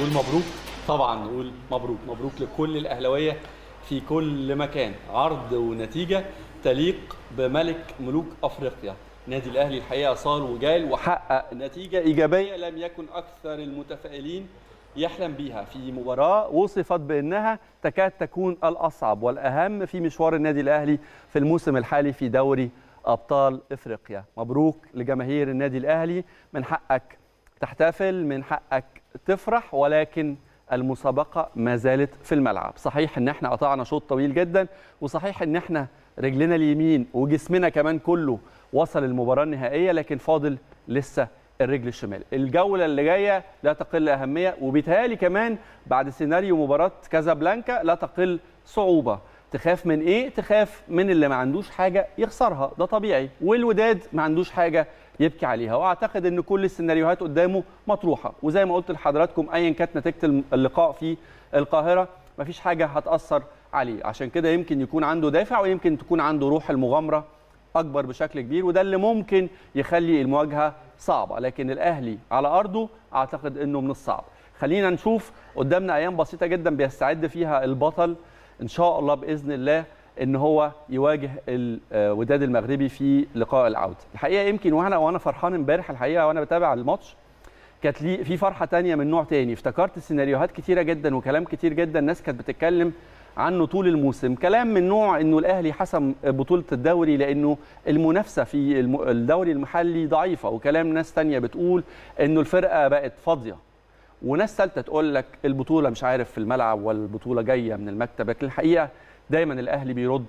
نقول مبروك طبعا نقول مبروك مبروك لكل الاهلاويه في كل مكان عرض ونتيجه تليق بملك ملوك افريقيا نادي الاهلي الحقيقه صار وجال وحقق نتيجه ايجابيه لم يكن اكثر المتفائلين يحلم بيها في مباراه وصفت بانها تكاد تكون الاصعب والاهم في مشوار النادي الاهلي في الموسم الحالي في دوري ابطال افريقيا مبروك لجماهير النادي الاهلي من حقك تحتفل من حقك تفرح ولكن المسابقة ما زالت في الملعب صحيح ان احنا قطعنا شوط طويل جدا وصحيح ان احنا رجلنا اليمين وجسمنا كمان كله وصل المباراة النهائية لكن فاضل لسه الرجل الشمال الجولة اللي جاية لا تقل أهمية وبيتهيألي كمان بعد سيناريو مباراة كازابلانكا لا تقل صعوبة تخاف من ايه تخاف من اللي ما عندوش حاجة يخسرها ده طبيعي والوداد ما عندوش حاجة يبكي عليها واعتقد ان كل السيناريوهات قدامه مطروحه وزي ما قلت لحضراتكم ايا كانت نتيجه اللقاء في القاهره مفيش حاجه هتاثر عليه عشان كده يمكن يكون عنده دافع ويمكن تكون عنده روح المغامره اكبر بشكل كبير وده اللي ممكن يخلي المواجهه صعبه لكن الاهلي على ارضه اعتقد انه من الصعب خلينا نشوف قدامنا ايام بسيطه جدا بيستعد فيها البطل ان شاء الله باذن الله ان هو يواجه الوداد المغربي في لقاء العوده الحقيقه يمكن وانا وانا فرحان امبارح الحقيقه وانا بتابع الماتش كانت لي في فرحه تانية من نوع تاني افتكرت سيناريوهات كتيره جدا وكلام كتير جدا الناس كانت بتتكلم عنه طول الموسم كلام من نوع انه الاهلي حسم بطوله الدوري لانه المنافسه في الدوري المحلي ضعيفه وكلام ناس تانية بتقول انه الفرقه بقت فاضيه وناس ثالثه تقول لك البطوله مش عارف في الملعب والبطوله جايه من المكتب لكن الحقيقه دايما الاهلي بيرد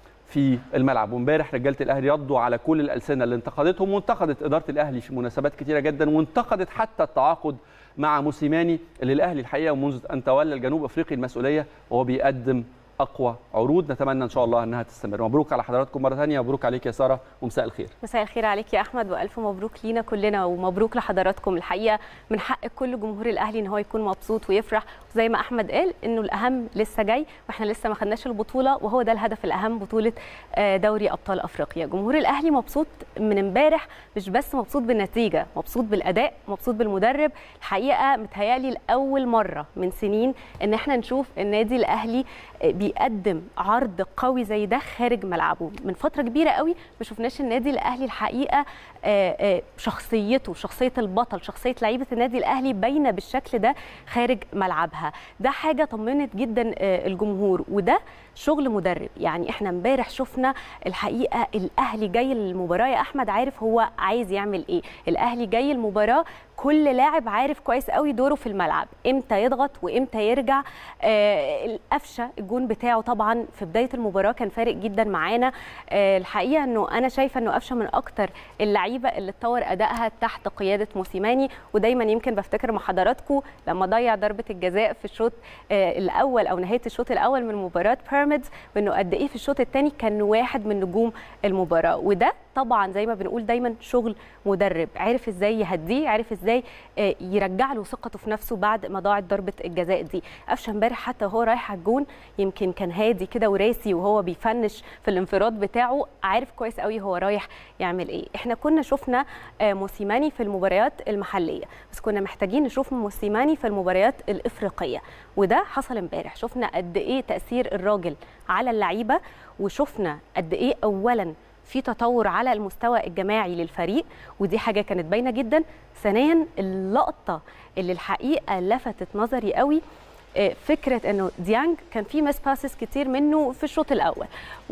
في الملعب وامبارح رجاله الاهلي ردوا على كل الالسنه اللي انتقدتهم وانتقدت اداره الاهلي في مناسبات كثيره جدا وانتقدت حتى التعاقد مع موسيماني اللي الاهلي الحقيقه منذ ان تولى الجنوب افريقي المسؤوليه وهو بيقدم اقوى عروض نتمنى ان شاء الله انها تستمر مبروك على حضراتكم مره ثانيه مبروك عليك يا ساره ومساء الخير مساء الخير عليك يا احمد والف مبروك لينا كلنا ومبروك لحضراتكم الحقيقه من حق كل جمهور الاهلي ان هو يكون مبسوط ويفرح زي ما احمد قال انه الاهم لسه جاي واحنا لسه ما خدناش البطوله وهو ده الهدف الاهم بطوله دوري ابطال افريقيا جمهور الاهلي مبسوط من امبارح مش بس مبسوط بالنتيجه مبسوط بالاداء مبسوط بالمدرب الحقيقه متهيالي لاول مره من سنين ان احنا نشوف النادي الاهلي بيقدم عرض قوي زي ده خارج ملعبه من فتره كبيره قوي ما شفناش النادي الاهلي الحقيقه شخصيته شخصيه البطل شخصيه لعيبه النادي الاهلي باينه بالشكل ده خارج ملعبها ده حاجه طمنت جدا الجمهور وده شغل مدرب يعني احنا امبارح شفنا الحقيقه الاهلي جاي للمباراه يا احمد عارف هو عايز يعمل ايه الاهلي جاي المباراه كل لاعب عارف كويس قوي دوره في الملعب امتى يضغط وامتى يرجع آه القفشه الجون بتاعه طبعا في بدايه المباراه كان فارق جدا معانا آه الحقيقه انه انا شايفه انه قفشه من اكتر اللعيبه اللي اتطور ادائها تحت قياده موسيماني ودايما يمكن بفتكر مع حضراتكم لما ضيع ضربه الجزاء في الشوط آه الاول او نهايه الشوط الاول من مباراه بيراميدز وانه قد ايه في الشوط الثاني كان واحد من نجوم المباراه وده طبعا زي ما بنقول دايما شغل مدرب عرف ازاي يهديه عرف ازاي يرجع له ثقته في نفسه بعد ما ضاعت ضربه الجزاء دي قفشه امبارح حتى وهو رايح على الجون يمكن كان هادي كده وراسي وهو بيفنش في الانفراد بتاعه عارف كويس قوي هو رايح يعمل ايه احنا كنا شفنا موسيماني في المباريات المحليه بس كنا محتاجين نشوف موسيماني في المباريات الافريقيه وده حصل امبارح شفنا قد ايه تاثير الراجل على اللعيبه وشفنا قد ايه اولا في تطور على المستوى الجماعي للفريق ودي حاجه كانت باينه جدا ثانيا اللقطه اللي الحقيقه لفتت نظري قوي فكره انه ديانج كان في مس باسز كتير منه في الشوط الاول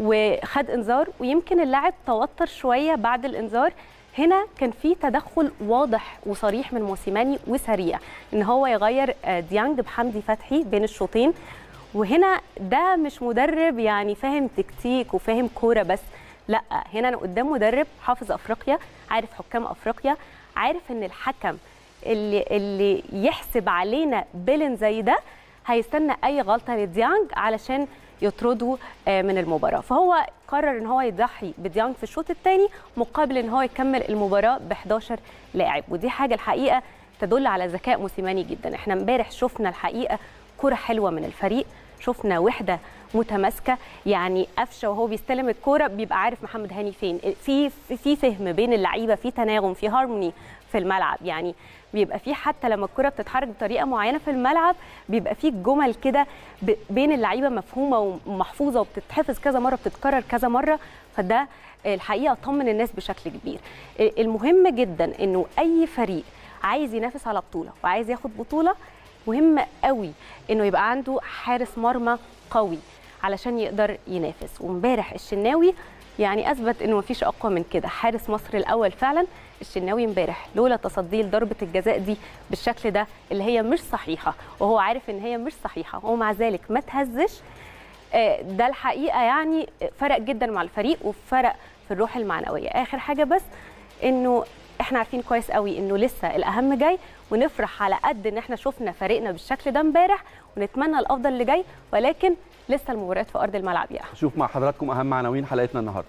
وخد انذار ويمكن اللاعب توتر شويه بعد الانذار هنا كان في تدخل واضح وصريح من موسيماني وسريع ان هو يغير ديانج بحمدي فتحي بين الشوطين وهنا ده مش مدرب يعني فاهم تكتيك وفاهم كوره بس لا هنا انا قدام مدرب حافظ افريقيا عارف حكام افريقيا عارف ان الحكم اللي اللي يحسب علينا بيلن زي ده هيستنى اي غلطه لديانج علشان يطردوا من المباراه فهو قرر ان هو يضحي بديانج في الشوط الثاني مقابل ان هو يكمل المباراه ب 11 لاعب ودي حاجه الحقيقه تدل على ذكاء موسيماني جدا احنا امبارح شفنا الحقيقه كره حلوه من الفريق شفنا وحده متماسكه يعني قفشه وهو بيستلم الكوره بيبقى عارف محمد هاني فين في في فهم بين اللعيبه في تناغم في هارموني في الملعب يعني بيبقى في حتى لما الكره بتتحرك بطريقه معينه في الملعب بيبقى في جمل كده بين اللعيبه مفهومه ومحفوظه وبتتحفظ كذا مره بتتكرر كذا مره فده الحقيقه طمن الناس بشكل كبير المهم جدا انه اي فريق عايز ينافس على بطوله وعايز ياخد بطوله مهم قوي انه يبقى عنده حارس مرمى قوي علشان يقدر ينافس وامبارح الشناوي يعني اثبت انه مفيش اقوى من كده حارس مصر الاول فعلا الشناوي امبارح لولا تصديه لضربه الجزاء دي بالشكل ده اللي هي مش صحيحه وهو عارف ان هي مش صحيحه ومع ذلك ما تهزش ده الحقيقه يعني فرق جدا مع الفريق وفرق في الروح المعنويه اخر حاجه بس انه احنا عارفين كويس قوي انه لسه الاهم جاي ونفرح على قد ان احنا شفنا فريقنا بالشكل ده امبارح ونتمنى الافضل اللي جاي ولكن لسه المباريات في ارض الملعب يا احمد شوف مع حضراتكم اهم عناوين حلقتنا النهارده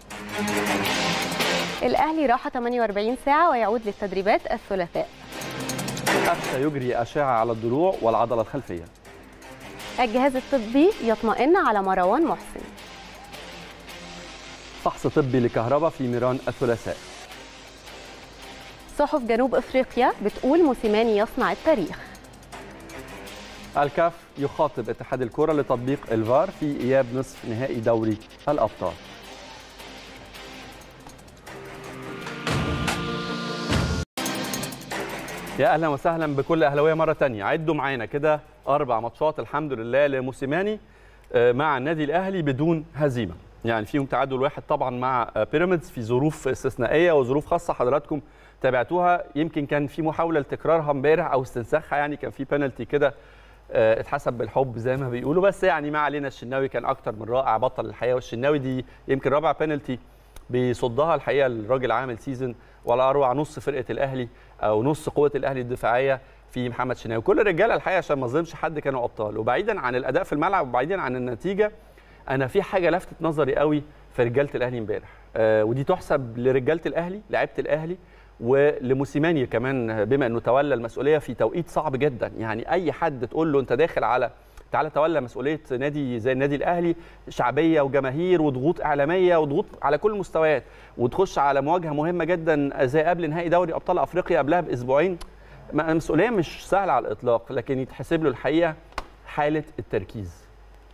الاهلي راحه 48 ساعه ويعود للتدريبات الثلاثاء قفشه يجري اشعه على الضلوع والعضله الخلفيه الجهاز الطبي يطمئن على مروان محسن فحص طبي لكهرباء في ميران الثلاثاء صحف جنوب افريقيا بتقول موسيماني يصنع التاريخ الكاف يخاطب اتحاد الكره لتطبيق الفار في اياب نصف نهائي دوري الابطال يا اهلا وسهلا بكل اهلاويه مره تانية عدوا معانا كده اربع ماتشات الحمد لله لموسيماني مع النادي الاهلي بدون هزيمه يعني فيهم تعادل واحد طبعا مع بيراميدز في ظروف استثنائيه وظروف خاصه حضراتكم تابعتوها يمكن كان في محاوله لتكرارها امبارح او استنساخها يعني كان في بينالتي كده اتحسب بالحب زي ما بيقولوا بس يعني ما علينا الشناوي كان اكتر من رائع بطل الحقيقه والشناوي دي يمكن رابع بينالتي بيصدها الحقيقه الراجل عامل سيزون ولا اروع نص فرقه الاهلي او نص قوه الاهلي الدفاعيه في محمد شناوي كل الرجاله الحقيقه عشان ما اظلمش حد كانوا ابطال وبعيدا عن الاداء في الملعب وبعيدا عن النتيجه انا في حاجه لفتت نظري قوي في رجاله الاهلي امبارح آه ودي تحسب لرجاله الاهلي لعيبه الاهلي ولموسيماني كمان بما انه تولى المسؤوليه في توقيت صعب جدا يعني اي حد تقول له انت داخل على تعالى تولى مسؤوليه نادي زي النادي الاهلي شعبيه وجماهير وضغوط اعلاميه وضغوط على كل المستويات وتخش على مواجهه مهمه جدا زي قبل نهائي دوري ابطال افريقيا قبلها باسبوعين مسؤوليه مش سهله على الاطلاق لكن يتحسب له الحقيقه حاله التركيز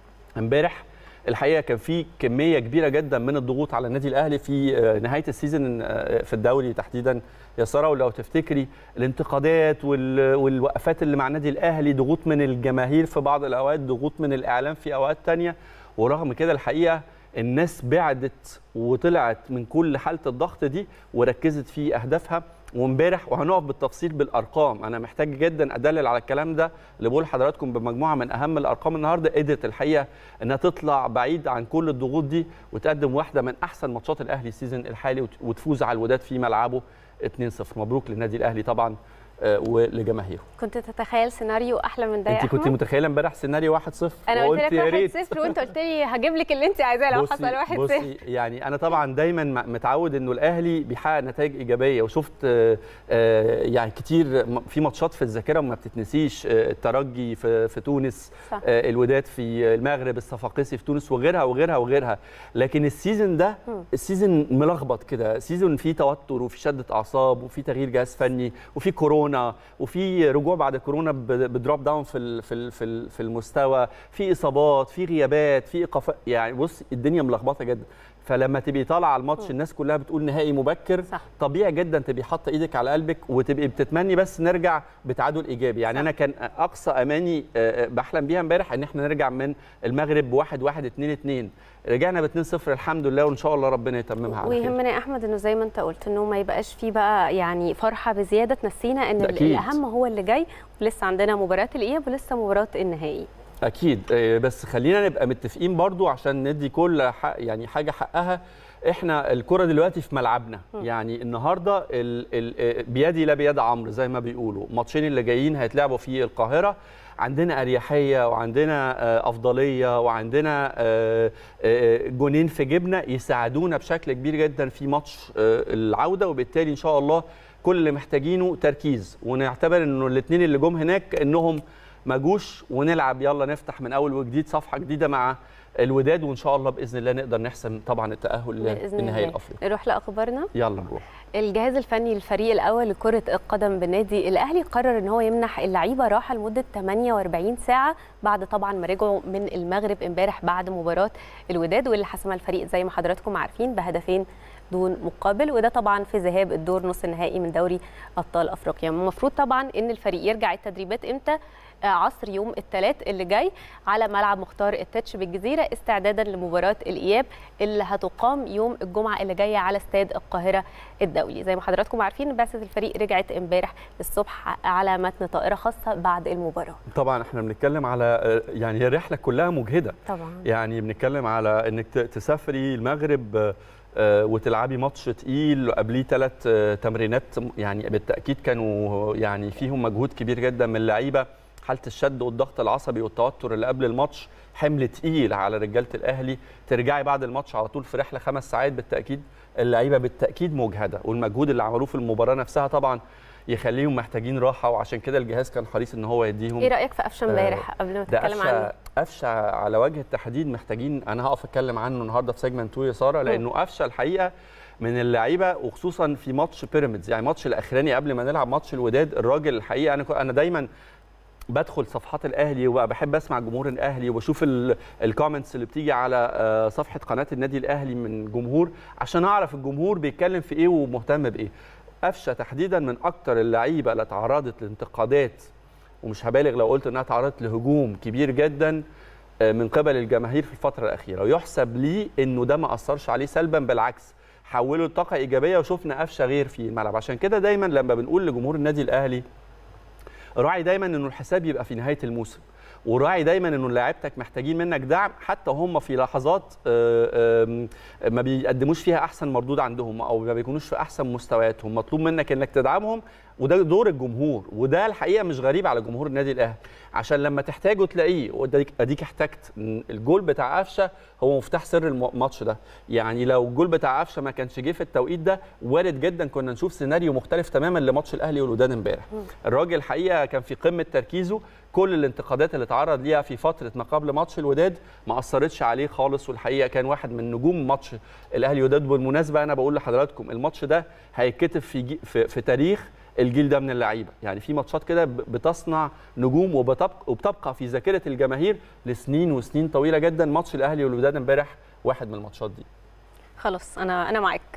امبارح الحقيقه كان في كميه كبيره جدا من الضغوط على النادي الاهلي في نهايه السيزون في الدوري تحديدا يا ساره ولو تفتكري الانتقادات والوقفات اللي مع النادي الاهلي ضغوط من الجماهير في بعض الاوقات ضغوط من الاعلام في اوقات ثانيه ورغم كده الحقيقه الناس بعدت وطلعت من كل حاله الضغط دي وركزت في اهدافها وامبارح وهنقف بالتفصيل بالارقام انا محتاج جدا ادلل على الكلام ده اللي بقول لحضراتكم بمجموعه من اهم الارقام النهارده قدرت الحقيقه انها تطلع بعيد عن كل الضغوط دي وتقدم واحده من احسن ماتشات الاهلي السيزون الحالي وتفوز على الوداد في ملعبه 2-0 مبروك للنادي الاهلي طبعا ولجماهيره كنت تتخيل سيناريو احلى من ده انت كنت متخيله امبارح سيناريو 1-0 انا قلت لك 1-0 وانت قلت لي هجيب لك اللي انت عايزاه لو حصل 1-0 بصي يعني انا طبعا دايما متعود انه الاهلي بيحقق نتائج ايجابيه وشفت يعني كتير في ماتشات في الذاكره وما بتتنسيش الترجي في في تونس صح. الوداد في المغرب الصفاقسي في تونس وغيرها وغيرها وغيرها لكن السيزون ده السيزون ملخبط كده سيزون فيه توتر وفي شده اعصاب وفي تغيير جهاز فني وفي كورونا كورونا وفي رجوع بعد كورونا بدروب داون في في في في المستوى في اصابات في غيابات في ايقافات يعني بص الدنيا ملخبطه جدا فلما تبقي طالعه على الماتش الناس كلها بتقول نهائي مبكر صح. طبيعي جدا تبقي حاطه ايدك على قلبك وتبقي بتتمني بس نرجع بتعادل ايجابي يعني صح. انا كان اقصى اماني بحلم بيها امبارح ان احنا نرجع من المغرب بواحد واحد اتنين اتنين رجعنا ب 2 0 الحمد لله وان شاء الله ربنا يتممها على خير ويهمنا يا احمد انه زي ما انت قلت انه ما يبقاش فيه بقى يعني فرحه بزياده تنسينا ان أكيد. الاهم هو اللي جاي ولسه عندنا مباراه الاياب ولسه مباراه النهائي اكيد بس خلينا نبقى متفقين برضو عشان ندي كل حق يعني حاجه حقها احنا الكره دلوقتي في ملعبنا م. يعني النهارده ال ال بيدي لا بيد عمرو زي ما بيقولوا ماتشين اللي جايين هيتلعبوا في القاهره عندنا اريحيه وعندنا افضليه وعندنا جونين في جيبنا يساعدونا بشكل كبير جدا في ماتش العوده وبالتالي ان شاء الله كل اللي محتاجينه تركيز ونعتبر انه الاثنين اللي جم هناك انهم ما جوش ونلعب يلا نفتح من اول وجديد صفحه جديده مع الوداد وان شاء الله باذن الله نقدر نحسم طبعا التاهل بإذن للنهائي الله. الافريقي نروح لاخبارنا يلا نروح الجهاز الفني للفريق الاول لكره القدم بالنادي الاهلي قرر ان هو يمنح اللعيبه راحه لمده 48 ساعه بعد طبعا ما رجعوا من المغرب امبارح بعد مباراه الوداد واللي حسمها الفريق زي ما حضراتكم عارفين بهدفين دون مقابل وده طبعا في ذهاب الدور نص النهائي من دوري ابطال افريقيا المفروض طبعا ان الفريق يرجع التدريبات امتى آه، عصر يوم الثلاث اللي جاي على ملعب مختار التتش بالجزيره استعدادا لمباراه الاياب اللي هتقام يوم الجمعه اللي جايه على استاد القاهره الدولي زي ما حضراتكم عارفين بعثه الفريق رجعت امبارح الصبح على متن طائره خاصه بعد المباراه طبعا احنا بنتكلم على آه، يعني الرحله كلها مجهده طبعا يعني بنتكلم على انك ت- تسافري المغرب آه، آه، وتلعبي ماتش تقيل قبليه ثلاث تمرينات يعني بالتاكيد كانوا يعني فيهم مجهود كبير جدا من اللعيبه حاله الشد والضغط العصبي والتوتر اللي قبل الماتش حمل تقيل على رجاله الاهلي ترجعي بعد الماتش على طول في رحله خمس ساعات بالتاكيد اللعيبه بالتاكيد مجهده والمجهود اللي عملوه في المباراه نفسها طبعا يخليهم محتاجين راحه وعشان كده الجهاز كان حريص ان هو يديهم ايه رايك في قفشه امبارح قبل ما ده تتكلم عنه قفشه قفشه على وجه التحديد محتاجين انا هقف اتكلم عنه النهارده في سيجمنت 2 يا ساره لانه قفشه الحقيقه من اللعيبه وخصوصا في ماتش بيراميدز يعني الماتش الاخراني قبل ما نلعب ماتش الوداد الراجل الحقيقه انا كو- انا دايما بدخل صفحات الاهلي وبحب اسمع جمهور الاهلي وبشوف الكومنتس اللي بتيجي على آه، صفحه قناه النادي الاهلي من جمهور عشان اعرف الجمهور بيتكلم في ايه ومهتم بايه قفشه تحديدا من اكتر اللعيبه اللي تعرضت لانتقادات ومش هبالغ لو قلت انها تعرضت لهجوم كبير جدا آه، من قبل الجماهير في الفتره الاخيره ويحسب لي انه ده ما اثرش عليه سلبا بالعكس حوله لطاقه ايجابيه وشفنا قفشه غير في الملعب عشان كده دايما لما بنقول لجمهور النادي الاهلي راعي دايما انه الحساب يبقى في نهايه الموسم وراعي دايما انه لاعيبتك محتاجين منك دعم حتى هم في لحظات آه، آم، ما بيقدموش فيها احسن مردود عندهم او ما بيكونوش في احسن مستوياتهم مطلوب منك انك تدعمهم وده دور الجمهور وده الحقيقه مش غريب على جمهور النادي الاهلي عشان لما تحتاجه تلاقيه واديك اديك احتجت الجول بتاع قفشه هو مفتاح سر الماتش ده يعني لو الجول بتاع قفشه ما كانش جه في التوقيت ده وارد جدا كنا نشوف سيناريو مختلف تماما لماتش الاهلي والوداد امبارح الراجل الحقيقه كان في قمه تركيزه كل الانتقادات اللي اتعرض ليها في فتره ما قبل ماتش الوداد ما اثرتش عليه خالص والحقيقه كان واحد من نجوم ماتش الاهلي والوداد بالمناسبه انا بقول لحضراتكم الماتش ده هيتكتب في جي في, في تاريخ الجيل ده من اللعيبه يعني في ماتشات كده ب- بتصنع نجوم وبتبقى وبتبقى في ذاكره الجماهير لسنين وسنين طويله جدا ماتش الاهلي والوداد امبارح واحد من الماتشات دي خلاص انا انا معاك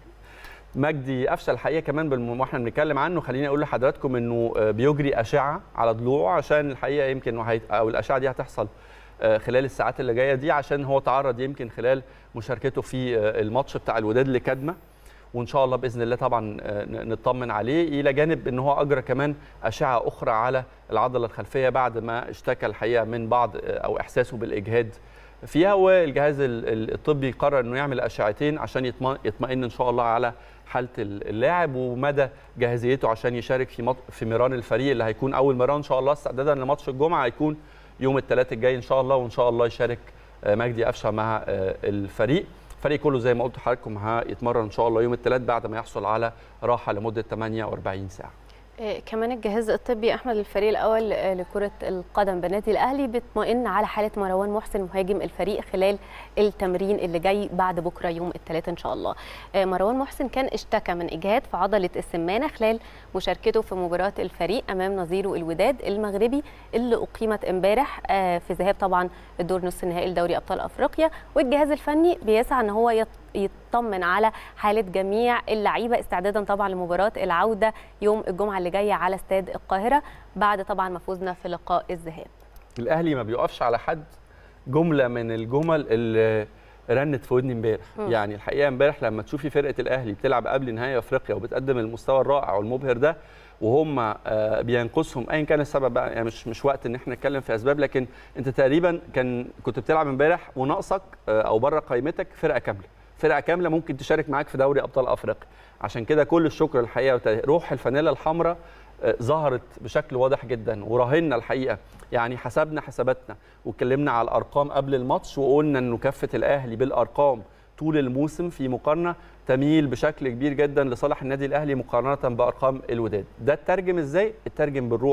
مجدي قفشه الحقيقه كمان بالم... واحنا بنتكلم عنه خليني اقول لحضراتكم انه آه، بيجري اشعه على ضلوعه عشان الحقيقه يمكن إنه هيت... او الاشعه دي هتحصل آه، خلال الساعات اللي جايه دي عشان هو تعرض يمكن خلال مشاركته في آه، الماتش بتاع الوداد لكدمه وان شاء الله باذن الله طبعا آه، ن- نطمن عليه الى جانب ان هو اجرى كمان اشعه اخرى على العضله الخلفيه بعد ما اشتكى الحقيقه من بعض آه، او احساسه بالاجهاد فيها والجهاز ال- ال- الطبي قرر انه يعمل اشعتين عشان يطمئن يطمئن ان شاء الله على حاله ال- اللاعب ومدى جاهزيته عشان يشارك في مط... في ميران الفريق اللي هيكون اول ميران ان شاء الله استعدادا لماتش الجمعه هيكون يوم الثلاث الجاي ان شاء الله وان شاء الله يشارك آه، مجدي قفشه مع آه، الفريق الفريق كله زي ما قلت لحضراتكم هيتمرن ان شاء الله يوم الثلاث بعد ما يحصل على راحه لمده 48 ساعه آه، كمان الجهاز الطبي احمد الفريق الاول آه، لكره القدم بالنادي الاهلي بيطمئن على حاله مروان محسن مهاجم الفريق خلال التمرين اللي جاي بعد بكره يوم الثلاثاء ان شاء الله آه، مروان محسن كان اشتكى من اجهاد في عضله السمانه خلال مشاركته في مباراه الفريق امام نظيره الوداد المغربي اللي اقيمت امبارح آه، في ذهاب طبعا الدور نصف النهائي لدوري ابطال افريقيا والجهاز الفني بيسعى ان هو يط- يطمن على حاله جميع اللعيبه استعدادا طبعا لمباراه العوده يوم الجمعه اللي جايه على استاد القاهره بعد طبعا ما فوزنا في لقاء الذهاب الاهلي ما بيقفش على حد جمله من الجمل اللي رنت في ودني امبارح مم. يعني الحقيقه امبارح لما تشوفي فرقه الاهلي بتلعب قبل نهائي افريقيا وبتقدم المستوى الرائع والمبهر ده وهم آه، بينقصهم ايا كان السبب بقى يعني مش مش وقت ان احنا نتكلم في اسباب لكن انت تقريبا كان كنت بتلعب امبارح وناقصك آه، او بره قائمتك فرقه كامله فرقه كامله ممكن تشارك معاك في دوري ابطال افريقيا عشان كده كل الشكر الحقيقه وت- روح الفانيلا الحمراء آه، ظهرت بشكل واضح جدا وراهنا الحقيقه يعني حسبنا حساباتنا واتكلمنا على الارقام قبل الماتش وقلنا انه كفه الاهلي بالارقام طول الموسم في مقارنه تميل بشكل كبير جدا لصالح النادي الاهلي مقارنه بارقام الوداد ده اترجم ازاي اترجم بالروح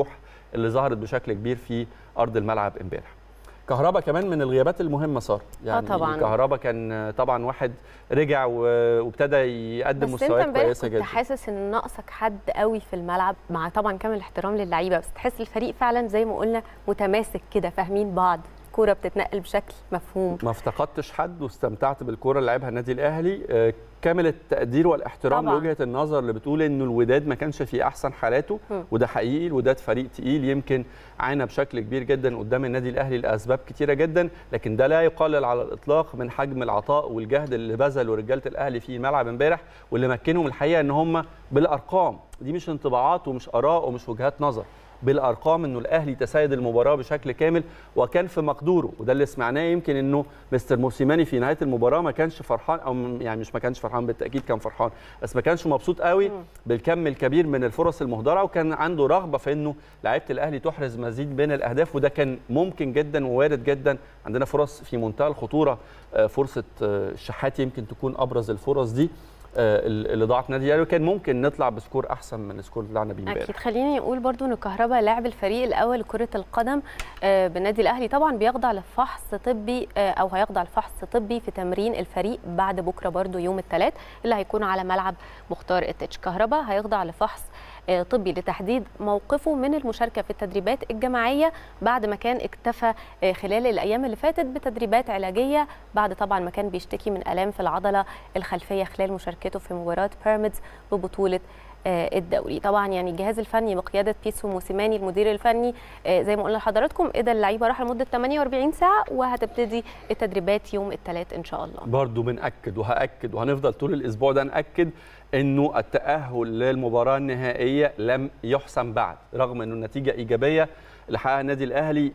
اللي ظهرت بشكل كبير في ارض الملعب امبارح كهربا كمان من الغيابات المهمه صار يعني طبعاً. كهربا كان طبعا واحد رجع و- وابتدى يقدم بس انت مستويات امبارح كويسه كنت جدا حاسس ان ناقصك حد قوي في الملعب مع طبعا كامل الاحترام للعيبه بس تحس الفريق فعلا زي ما قلنا متماسك كده فاهمين بعض الكوره بتتنقل بشكل مفهوم ما افتقدتش حد واستمتعت بالكره اللي لعبها النادي الاهلي آه، كامل التقدير والاحترام طبعاً. لوجهه النظر اللي بتقول انه الوداد ما كانش في احسن حالاته مم. وده حقيقي الوداد فريق تقيل يمكن عانى بشكل كبير جدا قدام النادي الاهلي لاسباب كتيره جدا لكن ده لا يقلل على الاطلاق من حجم العطاء والجهد اللي بذله رجاله الاهلي في الملعب امبارح واللي مكنهم الحقيقه ان هم بالارقام دي مش انطباعات ومش اراء ومش وجهات نظر بالارقام انه الاهلي تسيد المباراه بشكل كامل وكان في مقدوره وده اللي سمعناه يمكن انه مستر موسيماني في نهايه المباراه ما كانش فرحان او م- يعني مش ما كانش فرحان بالتاكيد كان فرحان بس ما كانش مبسوط قوي بالكم الكبير من الفرص المهدره وكان عنده رغبه في انه لعيبه الاهلي تحرز مزيد من الاهداف وده كان ممكن جدا ووارد جدا عندنا فرص في منتهى الخطوره آه، فرصه آه، الشحات يمكن تكون ابرز الفرص دي آه، اللي ضاعت نادي الاهلي وكان ممكن نطلع بسكور احسن من السكور اللي طلعنا بيه امبارح اكيد خليني اقول برضو ان كهربا لاعب الفريق الاول لكره القدم آه، بالنادي الاهلي طبعا بيخضع لفحص طبي آه، او هيخضع لفحص طبي في تمرين الفريق بعد بكره برضو يوم الثلاث اللي هيكون على ملعب مختار التتش كهربا هيخضع لفحص آه، طبي لتحديد موقفه من المشاركه في التدريبات الجماعيه بعد ما كان اكتفى آه، خلال الايام اللي فاتت بتدريبات علاجيه بعد طبعا ما كان بيشتكي من الام في العضله الخلفيه خلال مشاركته في مباراه بيراميدز ببطوله آه، الدوري طبعا يعني الجهاز الفني بقياده بيسو موسيماني المدير الفني آه، زي ما قلنا لحضراتكم ادى اللعيبه راحه لمده 48 ساعه وهتبتدي التدريبات يوم الثلاث ان شاء الله برضو بنأكد وهأكد وهنفضل طول الأسبوع ده نأكد أنه التأهل للمباراة النهائية لم يحسم بعد رغم أنه النتيجة إيجابية اللي حققها النادي الأهلي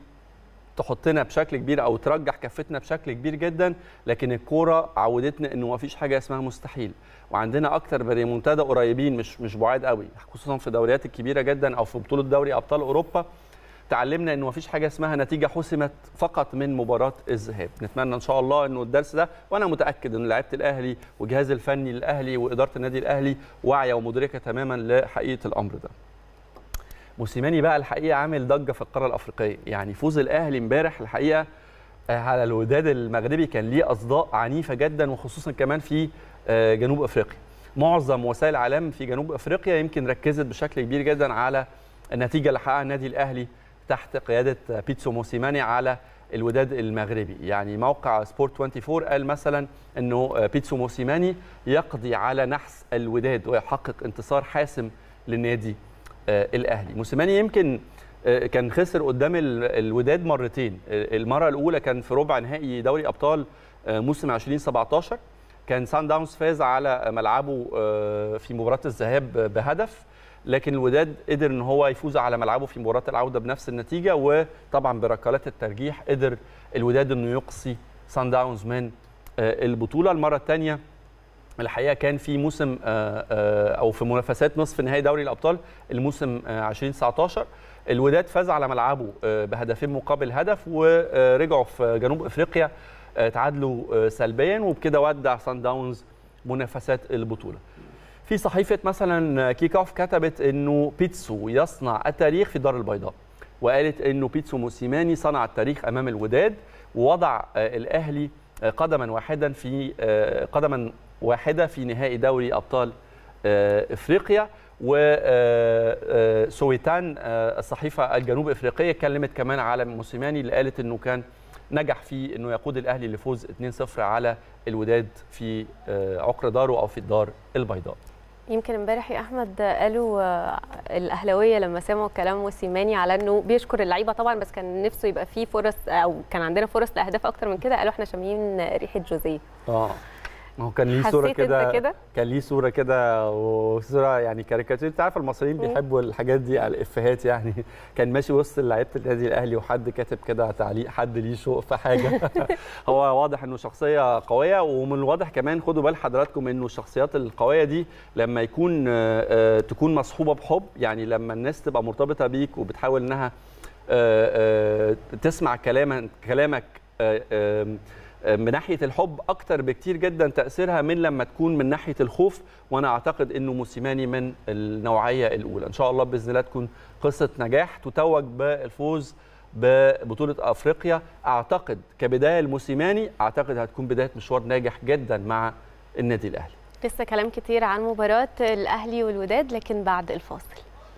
تحطنا بشكل كبير او ترجح كفتنا بشكل كبير جدا لكن الكوره عودتنا انه ما فيش حاجه اسمها مستحيل وعندنا اكتر من ريمونتادا قريبين مش مش بعاد قوي خصوصا في الدوريات الكبيره جدا او في بطوله دوري ابطال اوروبا تعلمنا انه مفيش حاجه اسمها نتيجه حسمت فقط من مباراه الذهاب نتمنى ان شاء الله انه الدرس ده وانا متاكد ان لعيبه الاهلي والجهاز الفني للاهلي واداره النادي الاهلي واعيه ومدركه تماما لحقيقه الامر ده موسيماني بقى الحقيقه عامل ضجه في القاره الافريقيه يعني فوز الاهلي امبارح الحقيقه آه، على الوداد المغربي كان ليه اصداء عنيفه جدا وخصوصا كمان في آه، جنوب افريقيا معظم وسائل الاعلام في جنوب افريقيا يمكن ركزت بشكل كبير جدا على النتيجه اللي حققها النادي الاهلي تحت قياده بيتسو موسيماني على الوداد المغربي يعني موقع سبورت 24 قال مثلا انه بيتسو موسيماني يقضي على نحس الوداد ويحقق انتصار حاسم للنادي آه، الاهلي موسيماني يمكن آه، كان خسر قدام ال- الوداد مرتين آه، المره الاولى كان في ربع نهائي دوري ابطال آه، موسم 2017 كان سان داونز فاز على ملعبه آه، في مباراه الذهاب بهدف لكن الوداد قدر ان هو يفوز على ملعبه في مباراه العوده بنفس النتيجه وطبعا بركلات الترجيح قدر الوداد انه يقصي سان داونز من آه، البطوله المره الثانيه الحقيقه كان في موسم آه، آه، او في منافسات نصف نهائي دوري الابطال الموسم آه، 2019 الوداد فاز على ملعبه آه، بهدفين مقابل هدف ورجعوا في جنوب افريقيا آه، تعادلوا آه، سلبيا وبكده ودع سان داونز منافسات البطوله في صحيفه مثلا كيك اوف كتبت انه بيتسو يصنع التاريخ في الدار البيضاء وقالت انه بيتسو موسيماني صنع التاريخ امام الوداد ووضع آه، الاهلي آه، قدما واحدا في آه، قدما واحده في نهائي دوري ابطال آه، افريقيا وسويتان الصحيفه الجنوب افريقيه اتكلمت كمان على موسيماني اللي قالت انه كان نجح في انه يقود الاهلي لفوز 2-0 على الوداد في آه، عقر داره او في الدار البيضاء يمكن امبارح يا احمد قالوا آه، الاهلاويه لما سمعوا كلام موسيماني على انه بيشكر اللعيبه طبعا بس كان نفسه يبقى فيه فرص او كان عندنا فرص لاهداف اكتر من كده قالوا احنا شامين ريحه جوزيه اه ما هو كان ليه صوره حسيت انت كده كده كان ليه صوره كده وصوره يعني كاريكاتير انت عارف المصريين مم. بيحبوا الحاجات دي على الافيهات يعني كان ماشي وسط لعيبه النادي الاهلي وحد كاتب كده تعليق حد ليه شوق في حاجه هو واضح انه شخصيه قويه ومن الواضح كمان خدوا بال حضراتكم انه الشخصيات القويه دي لما يكون آه، آه، تكون مصحوبه بحب يعني لما الناس تبقى مرتبطه بيك وبتحاول انها آه، آه، تسمع كلامك كلامك آه، آم، من ناحيه الحب اكتر بكتير جدا تاثيرها من لما تكون من ناحيه الخوف وانا اعتقد انه موسيماني من النوعيه الاولى ان شاء الله باذن الله تكون قصه نجاح تتوج بالفوز ببطوله افريقيا اعتقد كبدايه الموسيماني اعتقد هتكون بدايه مشوار ناجح جدا مع النادي الاهلي لسه كلام كتير عن مباراه الاهلي والوداد لكن بعد الفاصل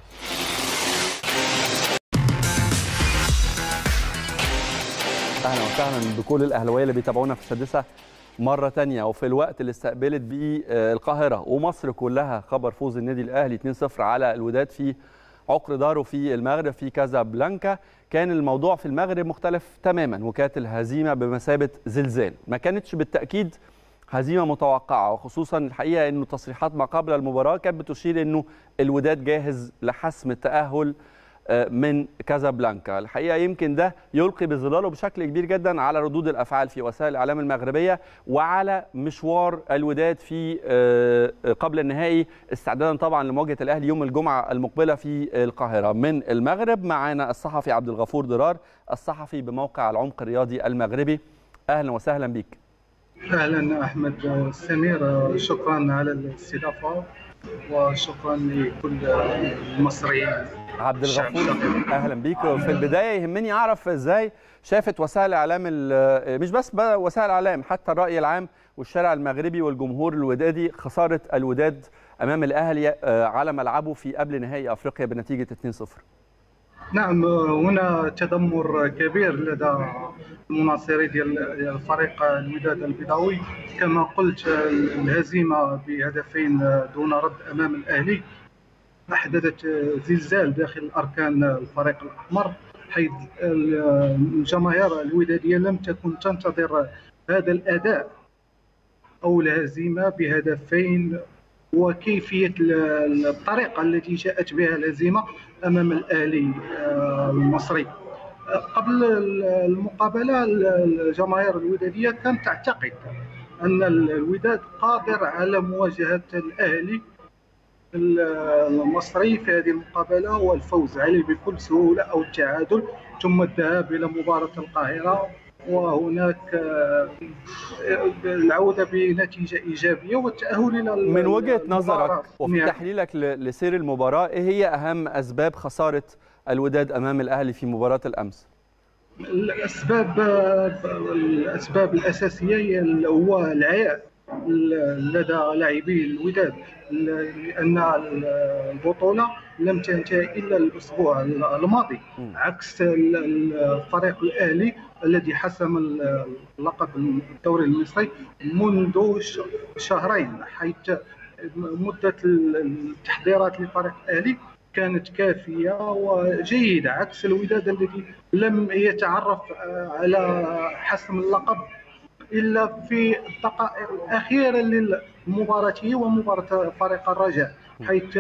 اهلا وسهلا بكل الاهلاويه اللي بيتابعونا في السادسه مره تانية وفي الوقت اللي استقبلت بيه القاهره ومصر كلها خبر فوز النادي الاهلي 2-0 على الوداد في عقر داره في المغرب في كازابلانكا كان الموضوع في المغرب مختلف تماما وكانت الهزيمه بمثابه زلزال ما كانتش بالتاكيد هزيمه متوقعه وخصوصا الحقيقه انه تصريحات ما قبل المباراه كانت بتشير انه الوداد جاهز لحسم التاهل من كازابلانكا الحقيقه يمكن ده يلقي بظلاله بشكل كبير جدا على ردود الافعال في وسائل الاعلام المغربيه وعلى مشوار الوداد في قبل النهائي استعدادا طبعا لمواجهه الاهلي يوم الجمعه المقبله في القاهره من المغرب معانا الصحفي عبد الغفور درار الصحفي بموقع العمق الرياضي المغربي اهلا وسهلا بك اهلا احمد سمير شكرا على الاستضافه وشكرا لكل المصريين عبد الغفور اهلا بيك في البدايه يهمني اعرف ازاي شافت وسائل الاعلام مش بس وسائل الاعلام حتى الراي العام والشارع المغربي والجمهور الودادي خساره الوداد امام الاهلي على ملعبه في قبل نهائي افريقيا بنتيجه 2-0 نعم هنا تذمر كبير لدى المناصرين ديال الفريق الوداد البيضاوي كما قلت الهزيمه بهدفين دون رد امام الاهلي احدثت زلزال داخل اركان الفريق الاحمر حيث الجماهير الوداديه لم تكن تنتظر هذا الاداء او الهزيمه بهدفين وكيفيه الطريقه التي جاءت بها الهزيمه امام الاهلي المصري قبل المقابله الجماهير الوداديه كانت تعتقد ان الوداد قادر على مواجهه الاهلي المصري في هذه المقابله والفوز عليه بكل سهوله او التعادل ثم الذهاب الى مباراه القاهره وهناك العوده بنتيجه ايجابيه والتاهل الى من وجهه نظرك وفي تحليلك لسير المباراه ايه هي اهم اسباب خساره الوداد امام الاهلي في مباراه الامس؟ الاسباب الاسباب الاساسيه هو العياء لدى لاعبي الوداد لان البطوله لم تنتهي الا الاسبوع الماضي عكس الفريق الاهلي الذي حسم اللقب الدوري المصري منذ شهرين حيث مده التحضيرات للفريق الاهلي كانت كافيه وجيده عكس الوداد الذي لم يتعرف على حسم اللقب الا في الدقائق الاخيره للمباراه ومباراه فريق الرجاء حيث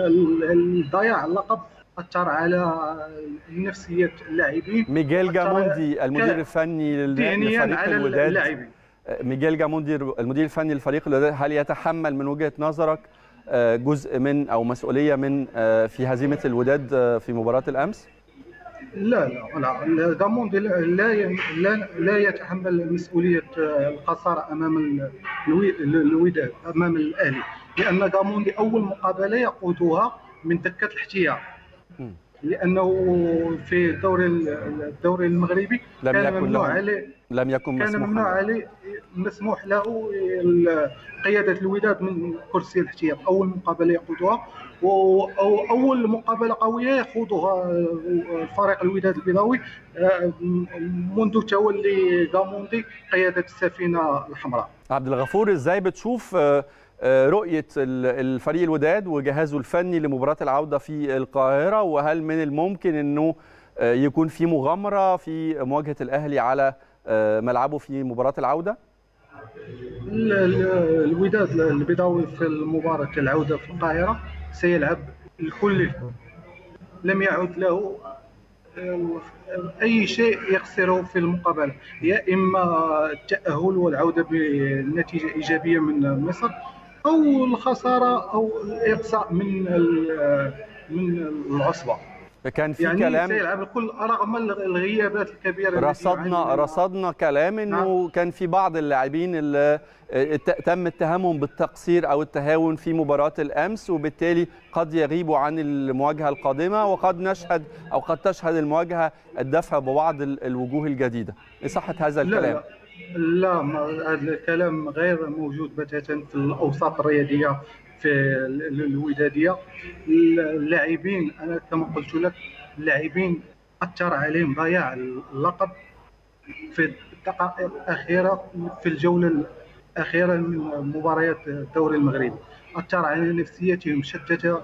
ضياع اللقب اثر على نفسيه اللاعبين ميغيل جاموندي المدير الفني لفريق على الوداد اللاعبين ميغيل جاموندي المدير الفني لفريق الوداد هل يتحمل من وجهه نظرك جزء من او مسؤوليه من في هزيمه الوداد في مباراه الامس؟ لا لا لا داموندي لا لا لا يتحمل مسؤوليه الخساره امام الوداد امام الاهلي لان داموندي اول مقابله يقودها من دكه الاحتياط لانه في الدوري الدوري المغربي لم كان يكن ممنوع له عليه لم يكن كان مسموحا ممنوع له. عليه مسموح له قياده الوداد من كرسي الاحتياط اول مقابله يقودها واول مقابله قويه يخوضها فريق الوداد البيضاوي منذ تولي غاموندي قياده السفينه الحمراء عبد الغفور ازاي بتشوف آه، آه، رؤيه ال- الفريق الوداد وجهازه الفني لمباراه العوده في القاهره وهل من الممكن انه آه، يكون في مغامره في مواجهه الاهلي على آه، ملعبه في مباراه العوده؟ ال- ال- الوداد البيضاوي في المباراة العودة في القاهرة سيلعب الكل لم يعد له آه، أي شيء يخسره في المقابلة يا إما التأهل والعودة بنتيجة إيجابية من مصر أو الخسارة أو الإقصاء من ال- من العصبة كان في يعني كلام سيلعب الكل رغم الغيابات الكبيره التي رصدنا يعاني منها. رصدنا كلام انه كان في بعض اللاعبين اللي ات- تم اتهامهم بالتقصير او التهاون في مباراه الامس وبالتالي قد يغيبوا عن المواجهه القادمه وقد نشهد او قد تشهد المواجهه الدفع ببعض ال- الوجوه الجديده ايه صحه هذا لا الكلام لا لا ما- هذا الكلام غير موجود بتاتا في الاوساط الرياضيه في ال- ال- الوداديه اللاعبين انا كما قلت لك اللاعبين اثر عليهم ضياع اللقب في الدقائق الاخيره في الجوله الاخيره من مباريات الدوري المغربي اثر على نفسيتهم شتت